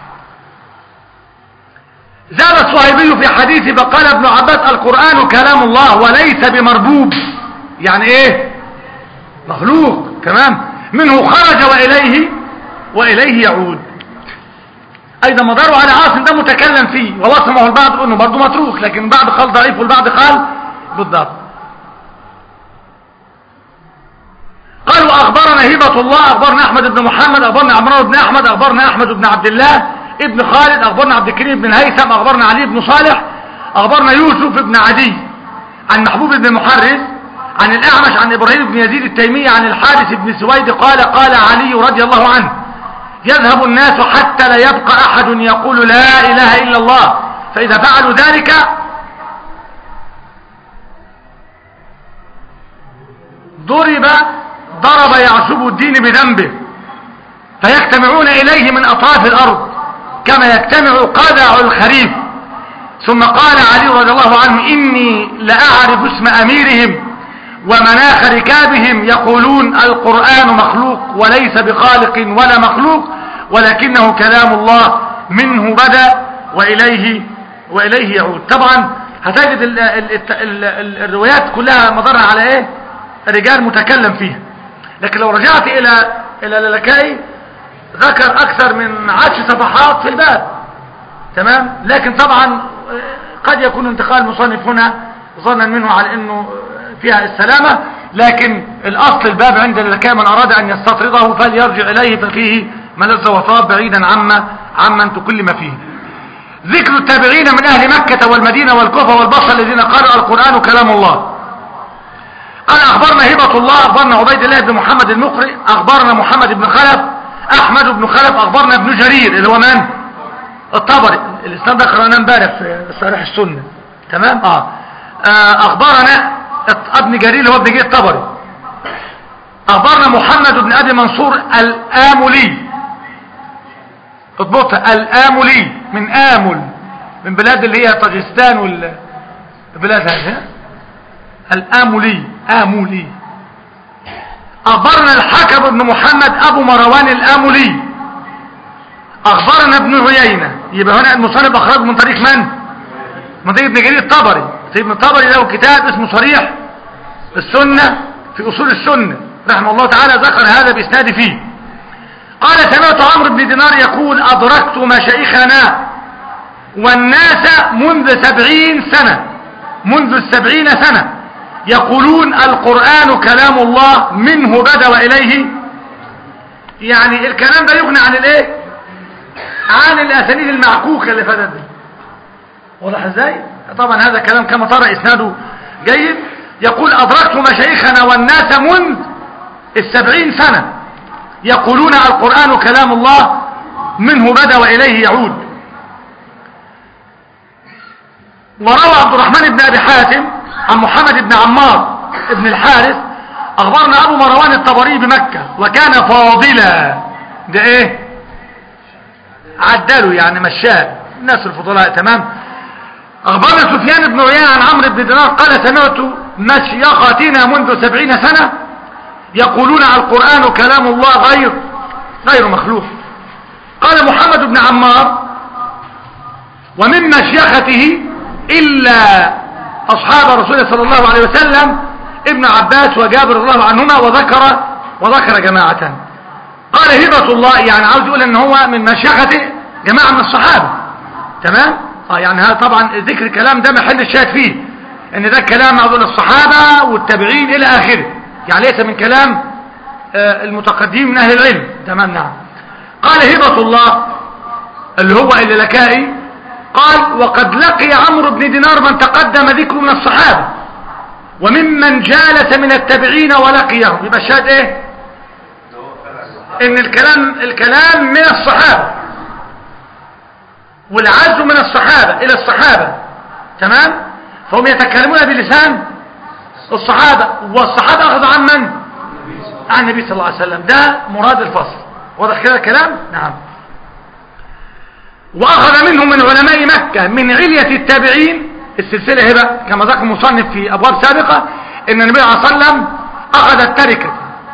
زاد الصهيبي في حديث فقال ابن عباس القرآن كلام الله وليس بمربوب يعني ايه مخلوق تمام منه خرج وإليه وإليه يعود ايضا مداره على عاصم ده متكلم فيه ووصمه البعض انه برضه متروك لكن البعض قال ضعيف والبعض قال بالضبط قالوا اخبرنا هبة الله اخبرنا احمد بن محمد اخبرنا عمران بن احمد اخبرنا احمد بن عبد الله ابن خالد اخبرنا عبد الكريم بن هيثم اخبرنا علي بن صالح اخبرنا يوسف بن عدي عن محبوب بن محرز عن الاعمش عن ابراهيم بن يزيد التيمي عن الحارث بن سويد قال قال علي رضي الله عنه يذهب الناس حتى لا يبقى احد يقول لا اله الا الله فاذا فعلوا ذلك ضرب ضرب يعصب الدين بذنبه فيجتمعون إليه من أطراف الأرض كما يجتمع قدع الخريف ثم قال علي رضي الله عنه إني لأعرف اسم أميرهم ومناخ ركابهم يقولون القرآن مخلوق وليس بخالق ولا مخلوق ولكنه كلام الله منه بدأ وإليه وإليه يعود طبعا هتجد ال ال ال ال ال الروايات كلها مضرة على ايه رجال متكلم فيها لكن لو رجعت الى الى للكائي ذكر اكثر من عشر صفحات في الباب تمام لكن طبعا قد يكون انتقال المصنف هنا ظنا منه على انه فيها السلامة لكن الاصل الباب عند اللكاء من اراد ان يستطرده فليرجع اليه ففيه ملذ وطاب بعيدا عما عمن تكلم فيه ذكر التابعين من اهل مكة والمدينة والكوفة والبصر الذين قالوا القرآن كلام الله قال اخبرنا هبة الله اخبرنا عبيد الله بن محمد المقري اخبرنا محمد بن خلف احمد بن خلف اخبرنا ابن جرير اللي هو من الطبري الاسلام ده قرانا امبارح في صريح السنة تمام اه, آه اخبرنا ابن جرير اللي هو ابن جرير الطبري اخبرنا محمد بن ابي منصور الاملي اضبطها الاملي من امل من بلاد اللي هي طاجستان والبلاد هذه الاملي امولي اخبرنا الحكم بن محمد ابو مروان الاملي اخبرنا ابن عيينة يبقى هنا المصنف اخرجه من طريق من من طريق ابن جرير الطبري ابن الطبري له كتاب اسمه صريح السنة في اصول السنة رحمه الله تعالى ذكر هذا باسناد فيه قال سمعت عمرو بن دينار يقول ادركت مشايخنا والناس منذ سبعين سنة منذ السبعين سنة يقولون القرآن كلام الله منه بدأ وإليه يعني الكلام ده يغني عن الايه عن الاسانيد المعكوكة اللي فاتت دي واضح ازاي طبعا هذا كلام كما ترى اسناده جيد يقول ادركت مشايخنا والناس منذ السبعين سنة يقولون القرآن كلام الله منه بدأ وإليه يعود وروى عبد الرحمن بن أبي حاتم عن محمد بن عمار بن الحارث أخبرنا أبو مروان الطبري بمكة وكان فاضلا ده إيه عدله يعني مشاه الناس الفضلاء تمام أخبرنا سفيان بن عيان عن عمرو بن دينار قال سمعت مشيختنا منذ سبعين سنة يقولون القرآن كلام الله غير غير مخلوق قال محمد بن عمار ومن مشيخته إلا أصحاب رسول الله صلى الله عليه وسلم ابن عباس وجابر رضي الله عنهما وذكر وذكر جماعة قال هبة الله يعني عاوز يقول ان هو من مشيخته جماعة من الصحابة تمام اه يعني هذا طبعا ذكر الكلام ده محل الشاهد فيه ان ده كلام معظم الصحابة والتابعين الى اخره يعني ليس من كلام آه، المتقدمين من أهل العلم تمام نعم قال هبة الله اللي هو اللالكائي قال وقد لقي عمرو بن دينار من تقدم ذكره من الصحابة وممن جالس من التابعين ولقيهم يبقى الشاهد ايه ان الكلام الكلام من الصحابة والعز من الصحابة الى الصحابة تمام فهم يتكلمون بلسان الصحابة والصحابة اخذوا عن من عن النبي صلى الله عليه وسلم ده مراد الفصل واضح كده الكلام نعم واخذ منهم من علماء مكة من علية التابعين السلسلة هبة كما ذكر مصنف في ابواب سابقة ان النبي صلى الله عليه وسلم اخذ التركة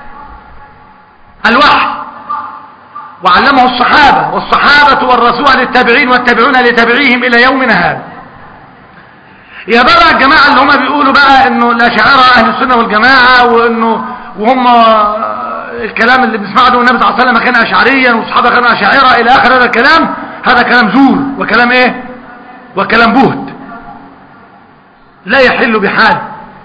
الوحي وعلمه الصحابة والصحابة والرسول للتابعين والتابعون لتابعيهم إلى يومنا هذا يا بقى الجماعة اللي هم بيقولوا بقى انه الاشاعرة اهل السنة والجماعة وانه وهم الكلام اللي بنسمعه ده والنبي صلى الله عليه وسلم كان اشعريا والصحابة كانوا اشاعرة الى اخر هذا الكلام هذا كلام زور وكلام ايه وكلام بهت لا يحل بحال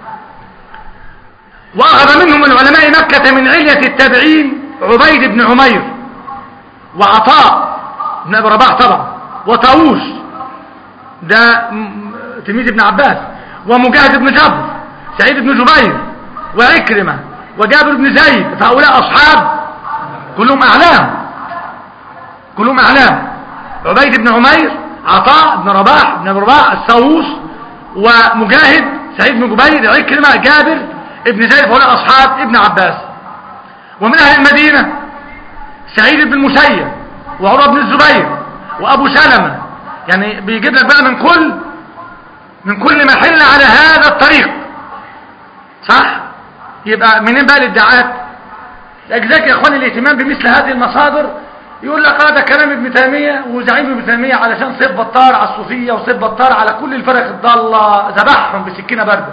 واخذ منهم من علماء مكة من علية التابعين عبيد بن عمير وعطاء بن ابي رباح طبعا وطاووس ده م- تلميذ ابن عباس ومجاهد بن جبر سعيد بن جبير وعكرمة وجابر بن زيد فهؤلاء أصحاب كلهم أعلام كلهم أعلام عبيد بن عمير عطاء بن رباح بن أبي رباح الساووس ومجاهد سعيد بن جبير عكرمة جابر ابن زيد فهؤلاء أصحاب ابن عباس ومن أهل المدينة سعيد بن المسيب وعروة بن الزبير وأبو سلمة يعني بيجيب لك بقى من كل من كل محل على هذا الطريق صح يبقى منين بقى الادعاءات لذلك يا اخواني الاهتمام بمثل هذه المصادر يقول لك هذا كلام ابن تيميه وزعيم ابن تيميه علشان صيف بطار على الصوفيه وصيف بطار على كل الفرق الضاله ذبحهم بسكينه بارده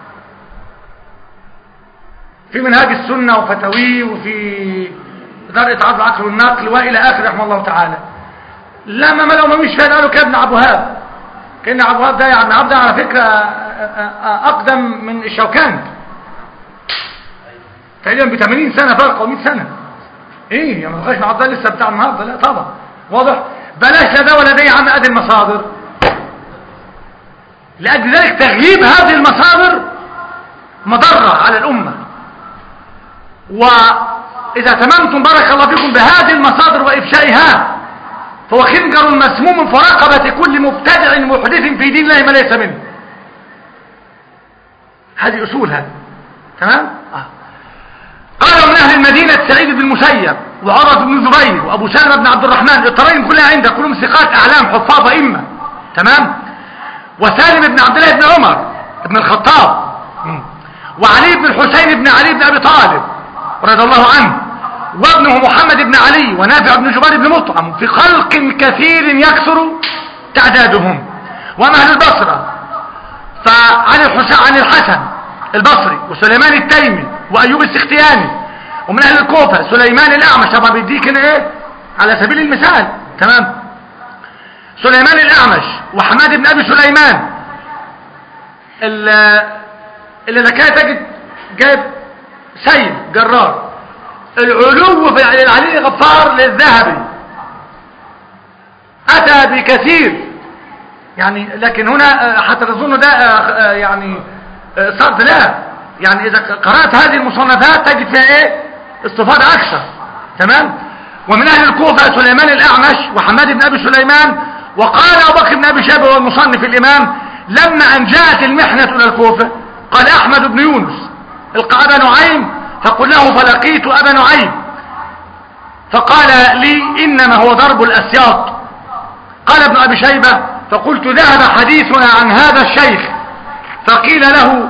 في منهاج السنه وفتاويه وفي دار اتعاض العقل والنقل والى اخره رحمه الله تعالى لما ما لو ما مش فاهم قالوا كده ابن ابو وهاب كان ابو وهاب ده يعني عبد على فكره اقدم من الشوكاني تقريبا ب 80 سنه فرق او 100 سنه ايه يا ما تبقاش عبد الله لسه بتاع النهارده لا طبعا واضح بلاش لا ده ولا ده يا عم ادي المصادر لاجل ذلك تغييب هذه المصادر مضره على الامه واذا تممتم بارك الله فيكم بهذه المصادر وافشائها فهو خنجر مسموم في رقبه كل مبتدع محدث في دين الله ما ليس منه هذه اصول هذه تمام آه. قال من أهل المدينة سعيد بن المسيب وعرف بن زبير وأبو سلمة بن عبد الرحمن الطريق كلها عندك كلهم ثقات أعلام حفاظ أئمة تمام وسالم بن عبد الله بن عمر بن الخطاب وعلي بن الحسين بن علي بن أبي طالب رضي الله عنه وابنه محمد بن علي ونافع بن جبير بن مطعم في خلق كثير يكثر تعدادهم ومن أهل البصرة فعن الحسين عن الحسن البصري وسليمان التيمي وايوب السختياني ومن اهل الكوفة سليمان الاعمش طبعا بيديك هنا ايه على سبيل المثال تمام سليمان الاعمش وحماد بن ابي سليمان اللي ذكاء تجد جايب سيد جرار العلو في العلي غفار للذهبي اتى بكثير يعني لكن هنا حتى تظن ده يعني صرد لا يعني اذا قرأت هذه المصنفات تجد فيها ايه استفاضة اكثر تمام ومن اهل الكوفة سليمان الاعمش وحماد بن ابي سليمان وقال ابو بكر بن ابي شيبه والمصنف الامام لما ان جاءت المحنة الى الكوفة قال احمد بن يونس القى ابا نعيم فقل له فلقيت ابا نعيم فقال لي انما هو ضرب الاسياط قال ابن ابي شيبة فقلت ذهب حديثنا عن هذا الشيخ فقيل له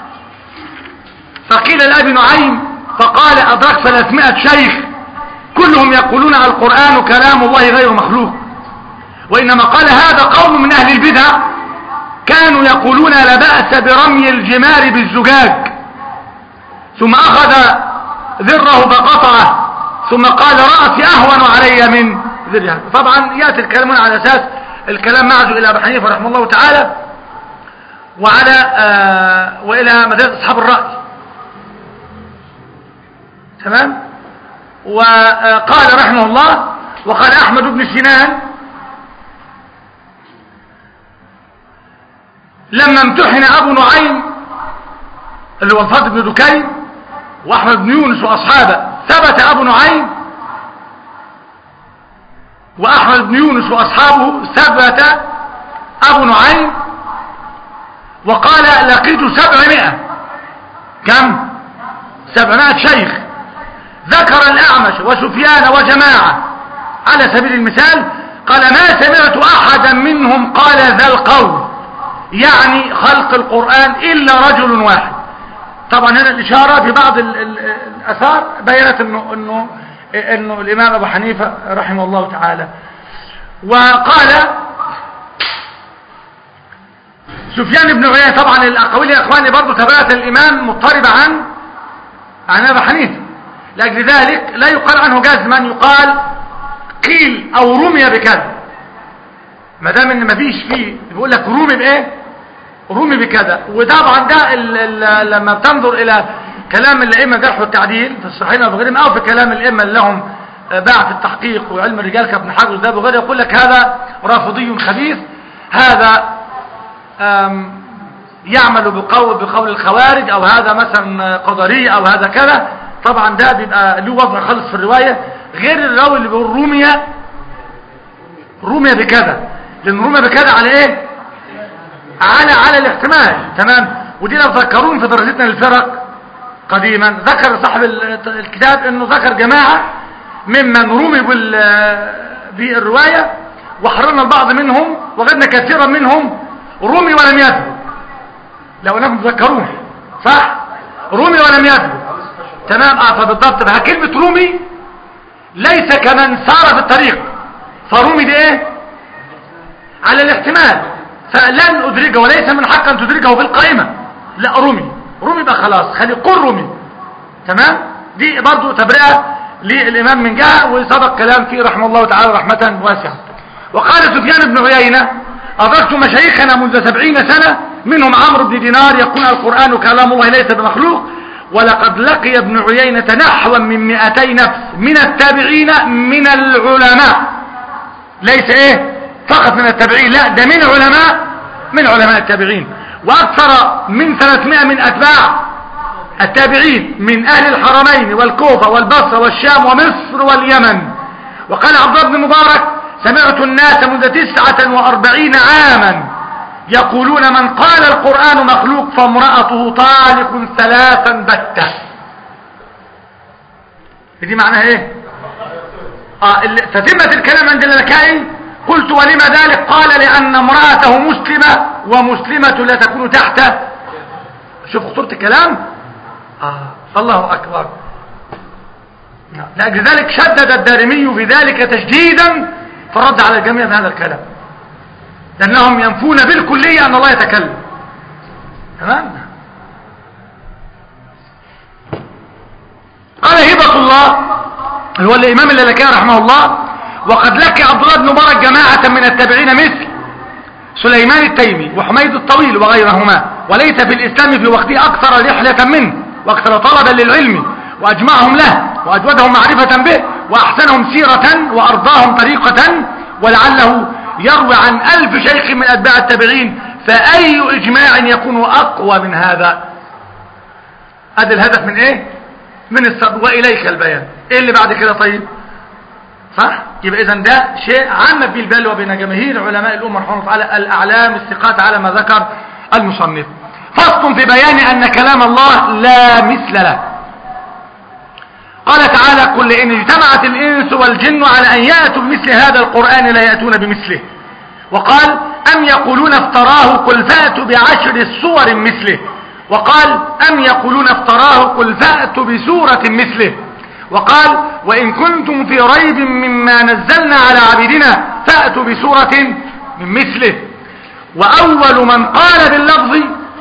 فقيل لأبي نعيم فقال أدرك ثلاثمائة شيخ كلهم يقولون القرآن كلام الله غير مخلوق وإنما قال هذا قوم من أهل البدع كانوا يقولون لا بأس برمي الجمار بالزجاج ثم أخذ ذره فقطعه ثم قال رأسي أهون علي من ذرها طبعا يأتي الكلام على أساس الكلام معه إلى أبي حنيفة رحمه الله تعالى وعلى آه وإلى مدرسة أصحاب الرأي تمام وقال رحمه الله وقال أحمد بن سنان لما امتحن أبو نعيم اللي هو الفضل بن دكين وأحمد بن يونس وأصحابه ثبت أبو نعيم وأحمد بن يونس وأصحابه ثبت أبو نعيم وقال لقيت سبعمائة كم سبعمائة شيخ ذكر الأعمش وسفيان وجماعة على سبيل المثال قال ما سمعت أحدا منهم قال ذا القول يعني خلق القرآن إلا رجل واحد طبعا هنا الإشارة في بعض ال ال الأثار بينت أنه, إنه, إنه الإمام أبو حنيفة رحمه الله تعالى وقال سفيان بن عيينة طبعا الأقاويل يا إخواني برضو تبعت الإمام مضطربة عن عن أبو حنيفة لأجل ذلك لا يقال عنه جزما يقال قيل أو رمي بكذا ما دام ان مفيش فيه بيقول لك رومي بايه رومي بكذا وطبعا ده ال ال لما بتنظر الى كلام الائمه الجرح والتعديل في الصحيحين وغيرهم او في كلام الائمه اللي لهم باع في التحقيق وعلم الرجال كابن حجر ده وغيره يقول لك هذا رافضي خبيث هذا يعمل بقول بقول الخوارج او هذا مثلا قدري او هذا كذا طبعا ده بيبقى له وضع خالص في الروايه غير الراوي اللي بيقول روميه روميه بكذا لان روميه بكذا على ايه على على الاحتمال تمام ودي لو تذكرون في دراستنا للفرق قديما ذكر صاحب الكتاب انه ذكر جماعه ممن رومي بالروايه وحررنا البعض منهم وغدنا كثيرا منهم رومي ولم يثبت لو انكم تذكرون صح رومي ولم يثبت تمام اه فبالضبط بقى كلمه رومي ليس كمن سار في الطريق فرومي دي ايه على الاحتمال فلن ادرجه وليس من حق ان تدرجه في القائمه لا رومي رومي بقى خلاص خلي قل رومي تمام دي برضو تبرئه للامام من جهه وسبق كلام فيه رحمه الله تعالى رحمه واسعه وقال سفيان بن عيينه أدركت مشايخنا منذ سبعين سنة منهم عمرو بن دينار يقول القرآن كلام الله ليس بمخلوق ولقد لقي ابن عيينة نحوا من مئتي نفس من التابعين من العلماء ليس ايه فقط من التابعين لا ده من علماء من علماء التابعين واكثر من 300 من اتباع التابعين من اهل الحرمين والكوفة والبصرة والشام ومصر واليمن وقال عبد الله بن مبارك سمعت الناس منذ تسعة واربعين عاما يقولون من قال القرآن مخلوق فامرأته طالق ثلاثا بتة دي معناها ايه آه تتمة الكلام عند اللكائي قلت ولما ذلك قال لأن امرأته مسلمة ومسلمة لا تكون تحت شوف خطورة الكلام آه الله أكبر لأجل ذلك شدد الدارمي في ذلك تشديدا فرد على الجميع بهذا الكلام لأنهم ينفون بالكلية أن الله يتكلم تمام قال هبة الله هو الإمام اللالكي رحمه الله وقد لك عبد الله بن مبارك جماعة من التابعين مثل سليمان التيمي وحميد الطويل وغيرهما وليس في الإسلام في وقته أكثر رحلة منه وأكثر طلبا للعلم وأجمعهم له وأجودهم معرفة به وأحسنهم سيرة وأرضاهم طريقة ولعله يروي عن ألف شيخ من أتباع التابعين فأي إجماع يكون أقوى من هذا هذا الهدف من إيه من الصد وإليك البيان إيه اللي بعد كده طيب صح يبقى إذن ده شيء عام به البال وبين جماهير علماء الأمة رحمه الله تعالى الأعلام الثقات على ما ذكر المصنف فصل في بيان أن كلام الله لا مثل له قال تعالى قل إن اجتمعت الإنس والجن على أن يأتوا بمثل هذا القرآن لا يأتون بمثله وقال أم يقولون افتراه قل فأتوا بعشر صور مثله وقال أم يقولون افتراه قل فأتوا بسورة مثله وقال وإن كنتم في ريب مما نزلنا على عبيدنا فأتوا بسورة من مثله وأول من قال باللفظ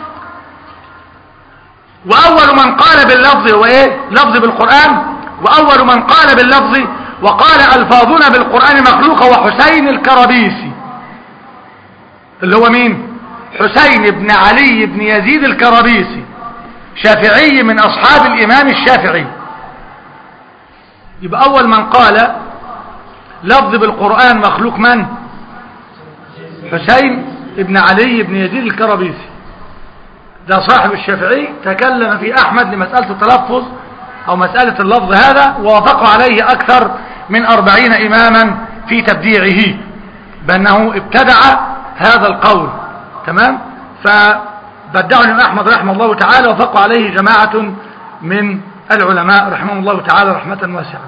وأول من قال باللفظ هو إيه لفظ بالقرآن وأول من قال باللفظ وقال ألفاظنا بالقرآن مخلوقة وحسين الكربيسي اللي هو مين حسين بن علي بن يزيد الكربيسي شافعي من أصحاب الإمام الشافعي يبقى أول من قال لفظ بالقرآن مخلوق من حسين ابن علي بن يزيد الكرابيسي ده صاحب الشافعي تكلم في أحمد لمسألة التلفظ أو مسألة اللفظ هذا ووافق عليه أكثر من أربعين إماما في تبديعه بأنه ابتدع هذا القول تمام فبدعه الإمام أحمد رحمه الله تعالى وفق عليه جماعة من العلماء رحمه الله تعالى رحمة واسعة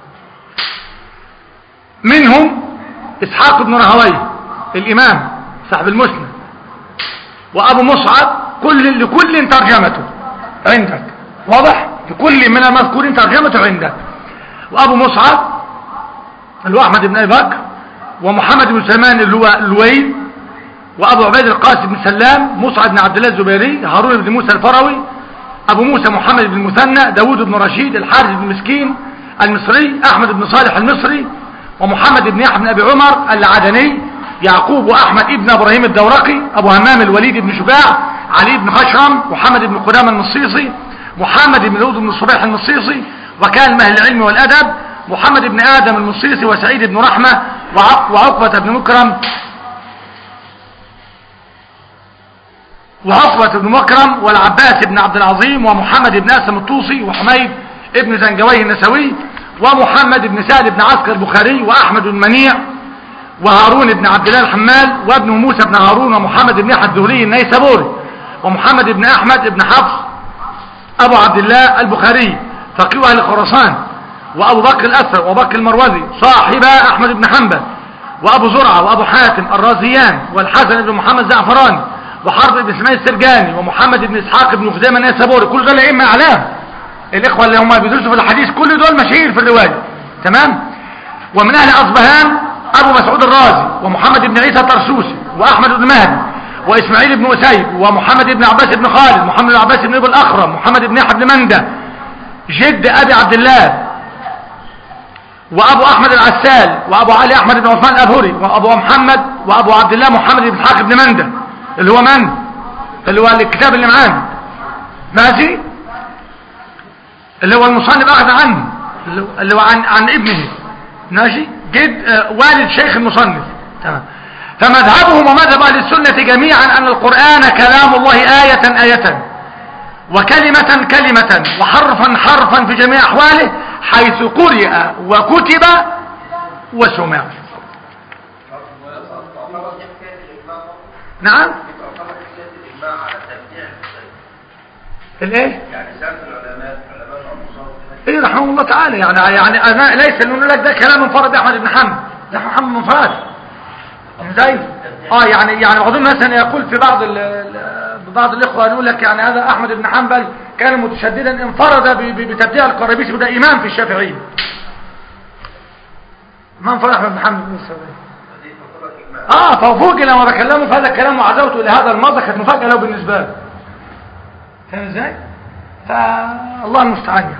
منهم إسحاق بن رهوي الإمام صاحب المسند وأبو مصعب كل لكل ترجمته عندك واضح لكل من المذكورين ترجمته عندك وأبو مصعب اللي هو أحمد بن أبي بكر ومحمد بن سلمان اللي هو اللويل وأبو عبيد القاسم بن سلام مصعب بن عبد الله الزبيري هارون بن موسى الفروي أبو موسى محمد بن المثنى داود بن رشيد الحارث بن مسكين المصري أحمد بن صالح المصري ومحمد بن يحيى بن أبي عمر العدني يعقوب وأحمد ابن إبراهيم الدورقي أبو همام الوليد بن شباع علي بن خشرم محمد بن قدامة المصيصي محمد بن داود بن الصبيح المصيصي وكان مهل العلم والأدب محمد بن آدم المصيصي وسعيد بن رحمة وعقبة بن مكرم وعقبة بن مكرم والعباس بن عبد العظيم ومحمد بن أسم الطوسي وحميد ابن زنجويه النسوي ومحمد بن سعد بن عسكر البخاري وأحمد بن منيع وهارون بن عبد الله الحمال وابن موسى بن هارون ومحمد بن يحيى الزهري النيسابوري ومحمد بن أحمد بن حفص أبو عبد الله البخاري فقيه أهل خراسان وأبو بكر الأسر وبكر المروزي صاحب أحمد بن حنبل وأبو زرعة وأبو حاتم الرازيان والحسن بن محمد زعفراني وحرب بن اسماعيل السرجاني ومحمد بن إسحاق بن خزيمة النيسابوري كل دول أئمة أعلام الإخوة اللي هم بيدرسوا في الحديث كل دول مشاهير في الرواية تمام ومن أهل أصبهان أبو مسعود الرازي ومحمد بن عيسى الطرسوسي وأحمد بن مهدي وإسماعيل بن أسيب ومحمد بن عباس بن خالد محمد بن عباس بن أبو الأخرم محمد بن يحيى بن مندى جد أبي عبد الله وأبو أحمد العسال وأبو علي أحمد بن عثمان الأبهري وأبو محمد وأبو عبد الله محمد بن حاق بن مندى اللي هو من اللي هو الكتاب اللي معانا ماشي اللي هو المصنف أخذ عنه اللي هو عن, عن ابنه ماشي جد آه والد شيخ المصنف تمام فمذهبهم ومذهب أهل السنة جميعا أن القرآن كلام الله آية آية وكلمة كلمة وحرفا حرفا في جميع أحواله حيث قرئ وكتب وسمع نعم الايه يعني سالت العلماء علماء الأنصار ايه رحمه الله تعالى يعني يعني انا ليس اللي نقول لك ده كلام منفرد احمد بن حنبل ده محمد منفرد ازاي اه يعني يعني بعضهم مثلا يقول في بعض ال ال بعض الاخوه يقول لك يعني هذا احمد بن حنبل كان متشددا انفرد ب- ب- بتبديع القرابيسي وده امام في الشافعيه ما انفرد احمد بن حنبل بن الشافعي دي تعتبر إجماع اه فوجئ لما بكلمه في هذا الكلام وعزوته الى هذا الماضي كانت مفاجاه له بالنسبه له فاهم ازاي فالله المستعان يعني.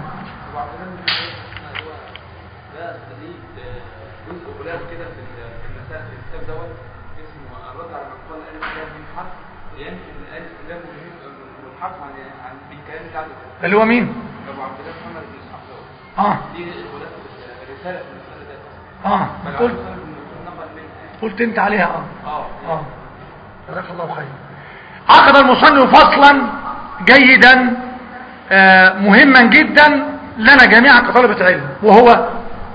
ده دليل جزء غلاف كده في ال- في المسائل في الكتاب دوت اسمه الرد على من قال الف لام ميم حرف يمكن الالف لام ميم والحرف عن عن بالكلام بتاع ده. اللي هو مين ابو عبد الله محمد بن اسحاق دوت اه دي غلاف الرساله في المساله ده اه فلو قلت عايز الدكتور نقل منها قلت انت عليها اه اه اه جزاك الله خير عقد المصنف فصلا جيدا آه، مهما جدا لنا جميعا كطلبة علم وهو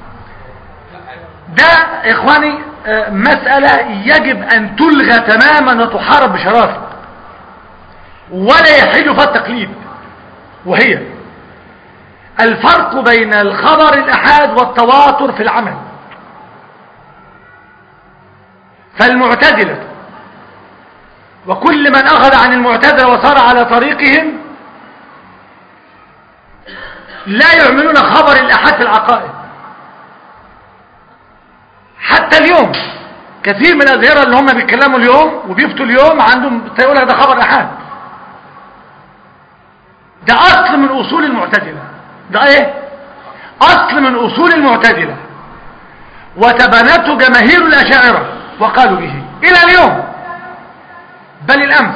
ده اخواني آه، مسألة يجب ان تلغى تماما وتحارب بشراسة ولا يحل فيها التقليد وهي الفرق بين الخبر الأحاد والتواتر في العمل فالمعتدلة وكل من أخذ عن المعتدلة وصار على طريقهم لا يعملون خبر الأحد في العقائد حتى اليوم كثير من الأزهرة اللي هم بيتكلموا اليوم وبيفتوا اليوم عندهم يقول لك ده خبر أحد ده أصل من أصول المعتدلة ده إيه أصل من أصول المعتدلة وتبنته جماهير الأشاعرة وقالوا به إلى اليوم بل الأمس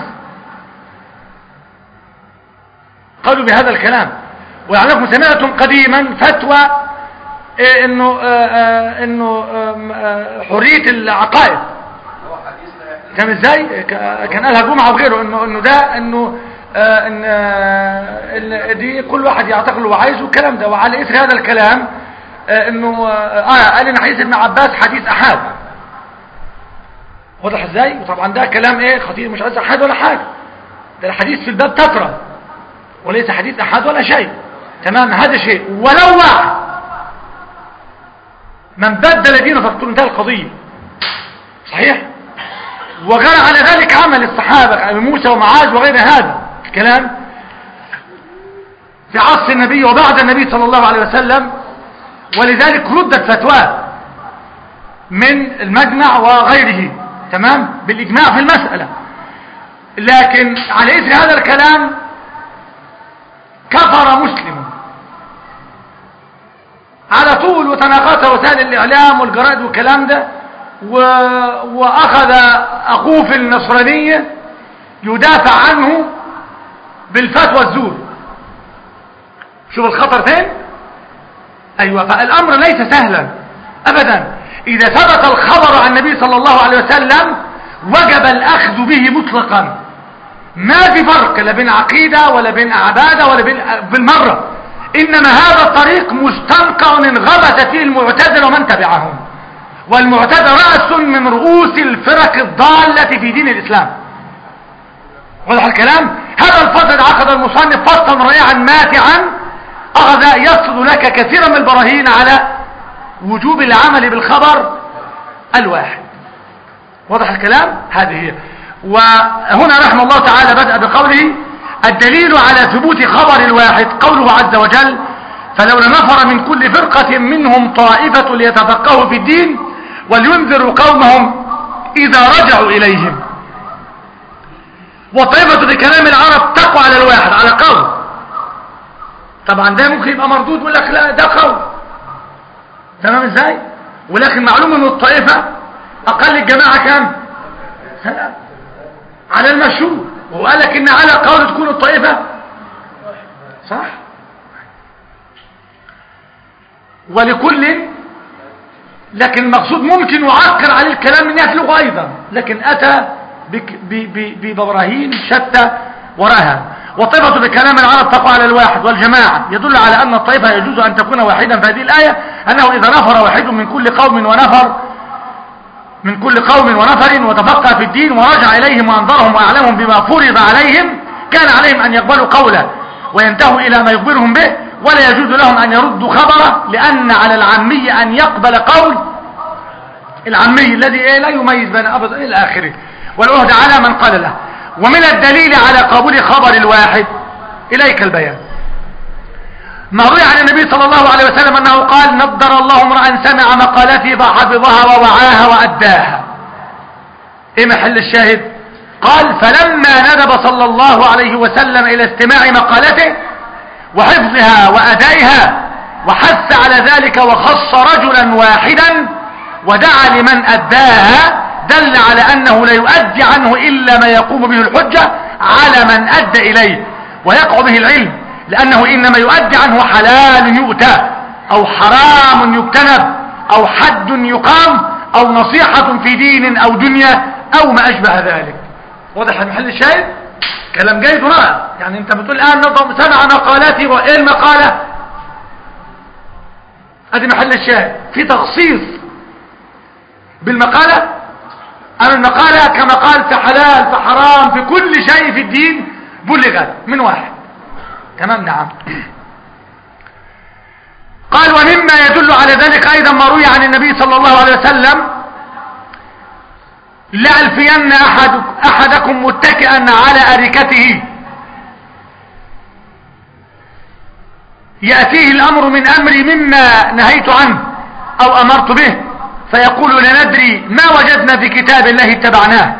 قالوا بهذا الكلام ولعلكم سمعتم قديما فتوى إيه انه آه، آه، انه آم، آه، حريه العقائد هو حديث لا يحل كان ازاي ك- كان قالها جمعه وغيره انه انه ده انه آه، ان آه، ال- دي كل واحد يعتقد اللي هو عايزه الكلام ده وعلى اثر هذا الكلام آه، انه اه آه، قال ان حديث ابن عباس حديث احاد واضح ازاي وطبعا ده كلام ايه خطير مش عايز احاد ولا حاجه ده الحديث في الباب تترى وليس حديث احاد ولا شيء تمام هذا شيء ولو واحد من بدل دينه فاقتلوا انتهى القضيه صحيح وجرى على ذلك عمل الصحابة أبي موسى ومعاذ وغير هذا الكلام في عصر النبي وبعد النبي صلى الله عليه وسلم ولذلك ردت فتواه من المجمع وغيره تمام بالإجماع في المسألة لكن على إثر هذا الكلام كفر مسلم على طول وتناقضت وسائل الإعلام والجرائد والكلام ده و... وأخذ أخوه في النصرانية يدافع عنه بالفتوى الزور شوف الخطر فين أيوة فالأمر ليس سهلا أبدا إذا ثبت الخبر عن النبي صلى الله عليه وسلم وجب الأخذ به مطلقا ما في فرق لا بين عقيدة ولا بين عبادة ولا بين بالمرة إنما هذا الطريق مستنقع انغمس فيه المعتزلة ومن تبعهم والمعتزلة رأس من رؤوس الفرق الضالة في دين الإسلام واضح الكلام هذا الفصل عقد المصنف فصلا رائعا ماتعا أخذ يفصل لك كثيرا من البراهين على وجوب العمل بالخبر الواحد واضح الكلام هذه هي وهنا رحمه الله تعالى بدأ بقوله الدليل على ثبوت خبر الواحد قوله عز وجل فلولا نفر من كل فرقة منهم طائفة ليتفقهوا في الدين ولينذروا قومهم إذا رجعوا إليهم وطائفة بكلام العرب تقوى على الواحد على قول طبعا ده ممكن يبقى مردود ويقول لك لا ده قول تمام ازاي ولكن معلوم ان الطائفة اقل الجماعة كام ثلاثة على المشهور وهو قال لك ان على قول تكون الطائفة صح ولكل لكن المقصود ممكن يعكر عليه الكلام من اهل اللغه ايضا لكن اتى بك- ب- ب- ببراهين شتى وراها والطائفة بكلام العرب تقع على الواحد والجماعة يدل على أن الطائفة يجوز أن تكون واحدا في هذه الآية أنه إذا نفر واحد من كل قوم ونفر من كل قوم ونفر وتفقه في الدين ورجع إليهم وأنظرهم وأعلمهم بما فرض عليهم كان عليهم أن يقبلوا قوله وينتهوا إلى ما يخبرهم به ولا يجوز لهم أن يردوا خبره لأن على العمي أن يقبل قول العمي الذي إيه لا يميز بين أبد إلى آخره والعهد على من قال له ومن الدليل على قبول خبر الواحد إليك البيان ما روي عن النبي صلى الله عليه وسلم أنه قال نضر الله امرأ سمع مقالتي فحفظها ووعاها وأداها إيه محل الشاهد قال فلما ندب صلى الله عليه وسلم إلى استماع مقالته وحفظها وأدائها وحث على ذلك وخص رجلا واحدا ودعا لمن أداها دل على أنه لا يؤدي عنه إلا ما يقوم به الحجة على من أدى إليه ويقع به العلم لأنه إنما يؤدي عنه حلال يؤتى أو حرام يجتنب أو حد يقام أو نصيحة في دين أو دنيا أو ما أشبه ذلك واضح محل الشاهد كلام جيد ورائع يعني انت بتقول الآن نظم سمع مقالاتي وإيه المقالة ادي محل الشاهد في تخصيص بالمقالة أما المقالة كما قال في حلال في حرام في كل شيء في الدين بلغت من واحد تمام نعم قال ومما يدل على ذلك أيضا ما روي عن النبي صلى الله عليه وسلم لألفين أحد أحدكم متكئا على أركته يأتيه الأمر من أمري مما نهيت عنه أو أمرت به فيقول لندري ما وجدنا في كتاب الله اتبعناه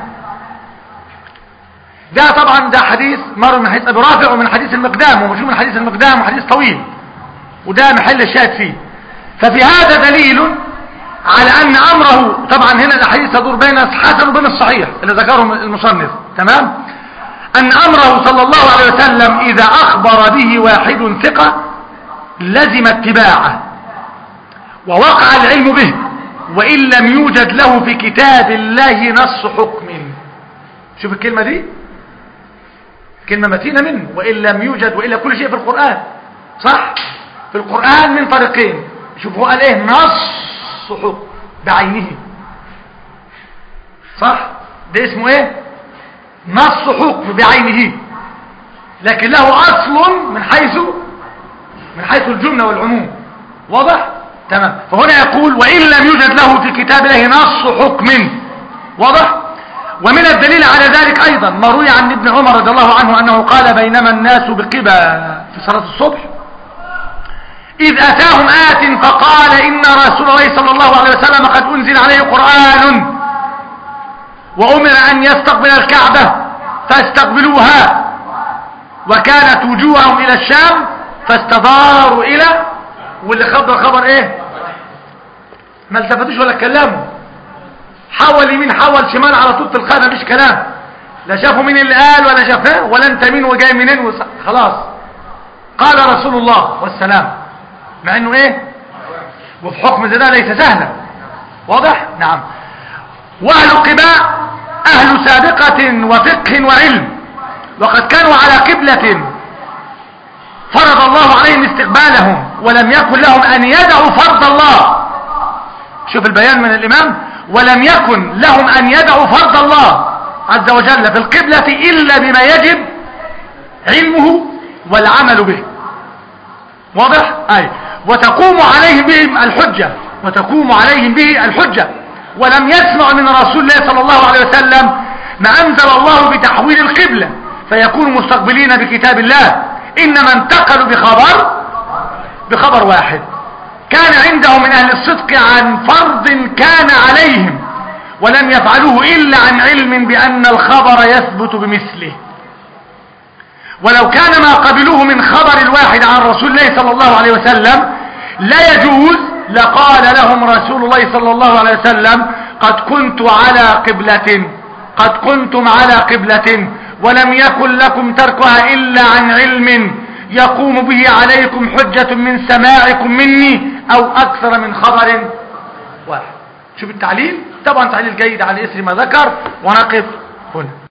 ده طبعا ده حديث مر من حديث أبي رافع ومن حديث المقدام ومشهور من حديث المقدام وحديث طويل وده محل الشاهد فيه ففي هذا دليل على أن أمره طبعا هنا الأحاديث تدور بين الحسن وبين الصحيح اللي ذكره المصنف تمام أن أمره صلى الله عليه وسلم إذا أخبر به واحد ثقة لزم اتباعه ووقع العلم به وإن لم يوجد له في كتاب الله نص حكم شوف الكلمة دي كلمة متينة منه وإن لم يوجد وإلا كل شيء في القرآن صح في القرآن من طريقين شوف هو قال ايه نص حكم بعينه صح ده اسمه ايه نص حكم بعينه لكن له اصل من حيث من حيث الجملة والعموم واضح تمام فهنا يقول وإن لم يوجد له في كتاب الله نص حكم واضح ومن الدليل على ذلك أيضا ما روي عن ابن عمر رضي الله عنه أنه قال بينما الناس بقبى في صلاة الصبح إذ أتاهم آت فقال إن رسول الله صلى الله عليه وسلم قد أنزل عليه قرآن وأمر أن يستقبل الكعبة فاستقبلوها وكانت وجوههم إلى الشام فاستداروا إلى واللي خبر خبر إيه ما التفتوش ولا اتكلموا حول يمين حول شمال على طول تلقاه مفيش كلام لا شافوا مين اللي قال ولا شافه ولا انت مين وجاي منين وص... خلاص قال رسول الله والسلام مع انه ايه وفي حكم زي ده ليس سهلا واضح نعم واهل قباء اهل سابقة وفقه وعلم وقد كانوا على قبلة فرض الله عليهم استقبالهم ولم يكن لهم ان يدعوا فرض الله شوف البيان من الامام ولم يكن لهم ان يدعوا فرض الله عز وجل في القبلة الا بما يجب علمه والعمل به واضح اي وتقوم عليهم بهم الحجة وتقوم عليهم به الحجة ولم يسمع من رسول الله صلى الله عليه وسلم ما انزل الله بتحويل القبلة فيكونوا مستقبلين بكتاب الله انما انتقلوا بخبر بخبر واحد كان عندهم من اهل الصدق عن فرض كان عليهم ولم يفعلوه الا عن علم بان الخبر يثبت بمثله ولو كان ما قبلوه من خبر الواحد عن رسول الله صلى الله عليه وسلم لا يجوز لقال لهم رسول الله صلى الله عليه وسلم قد كنت على قبلة قد كنتم على قبلة ولم يكن لكم تركها إلا عن علم يقوم به عليكم حجة من سماعكم مني أو أكثر من خبر واحد شوف التعليل طبعا تعليل جيد على إثر ما ذكر ونقف هنا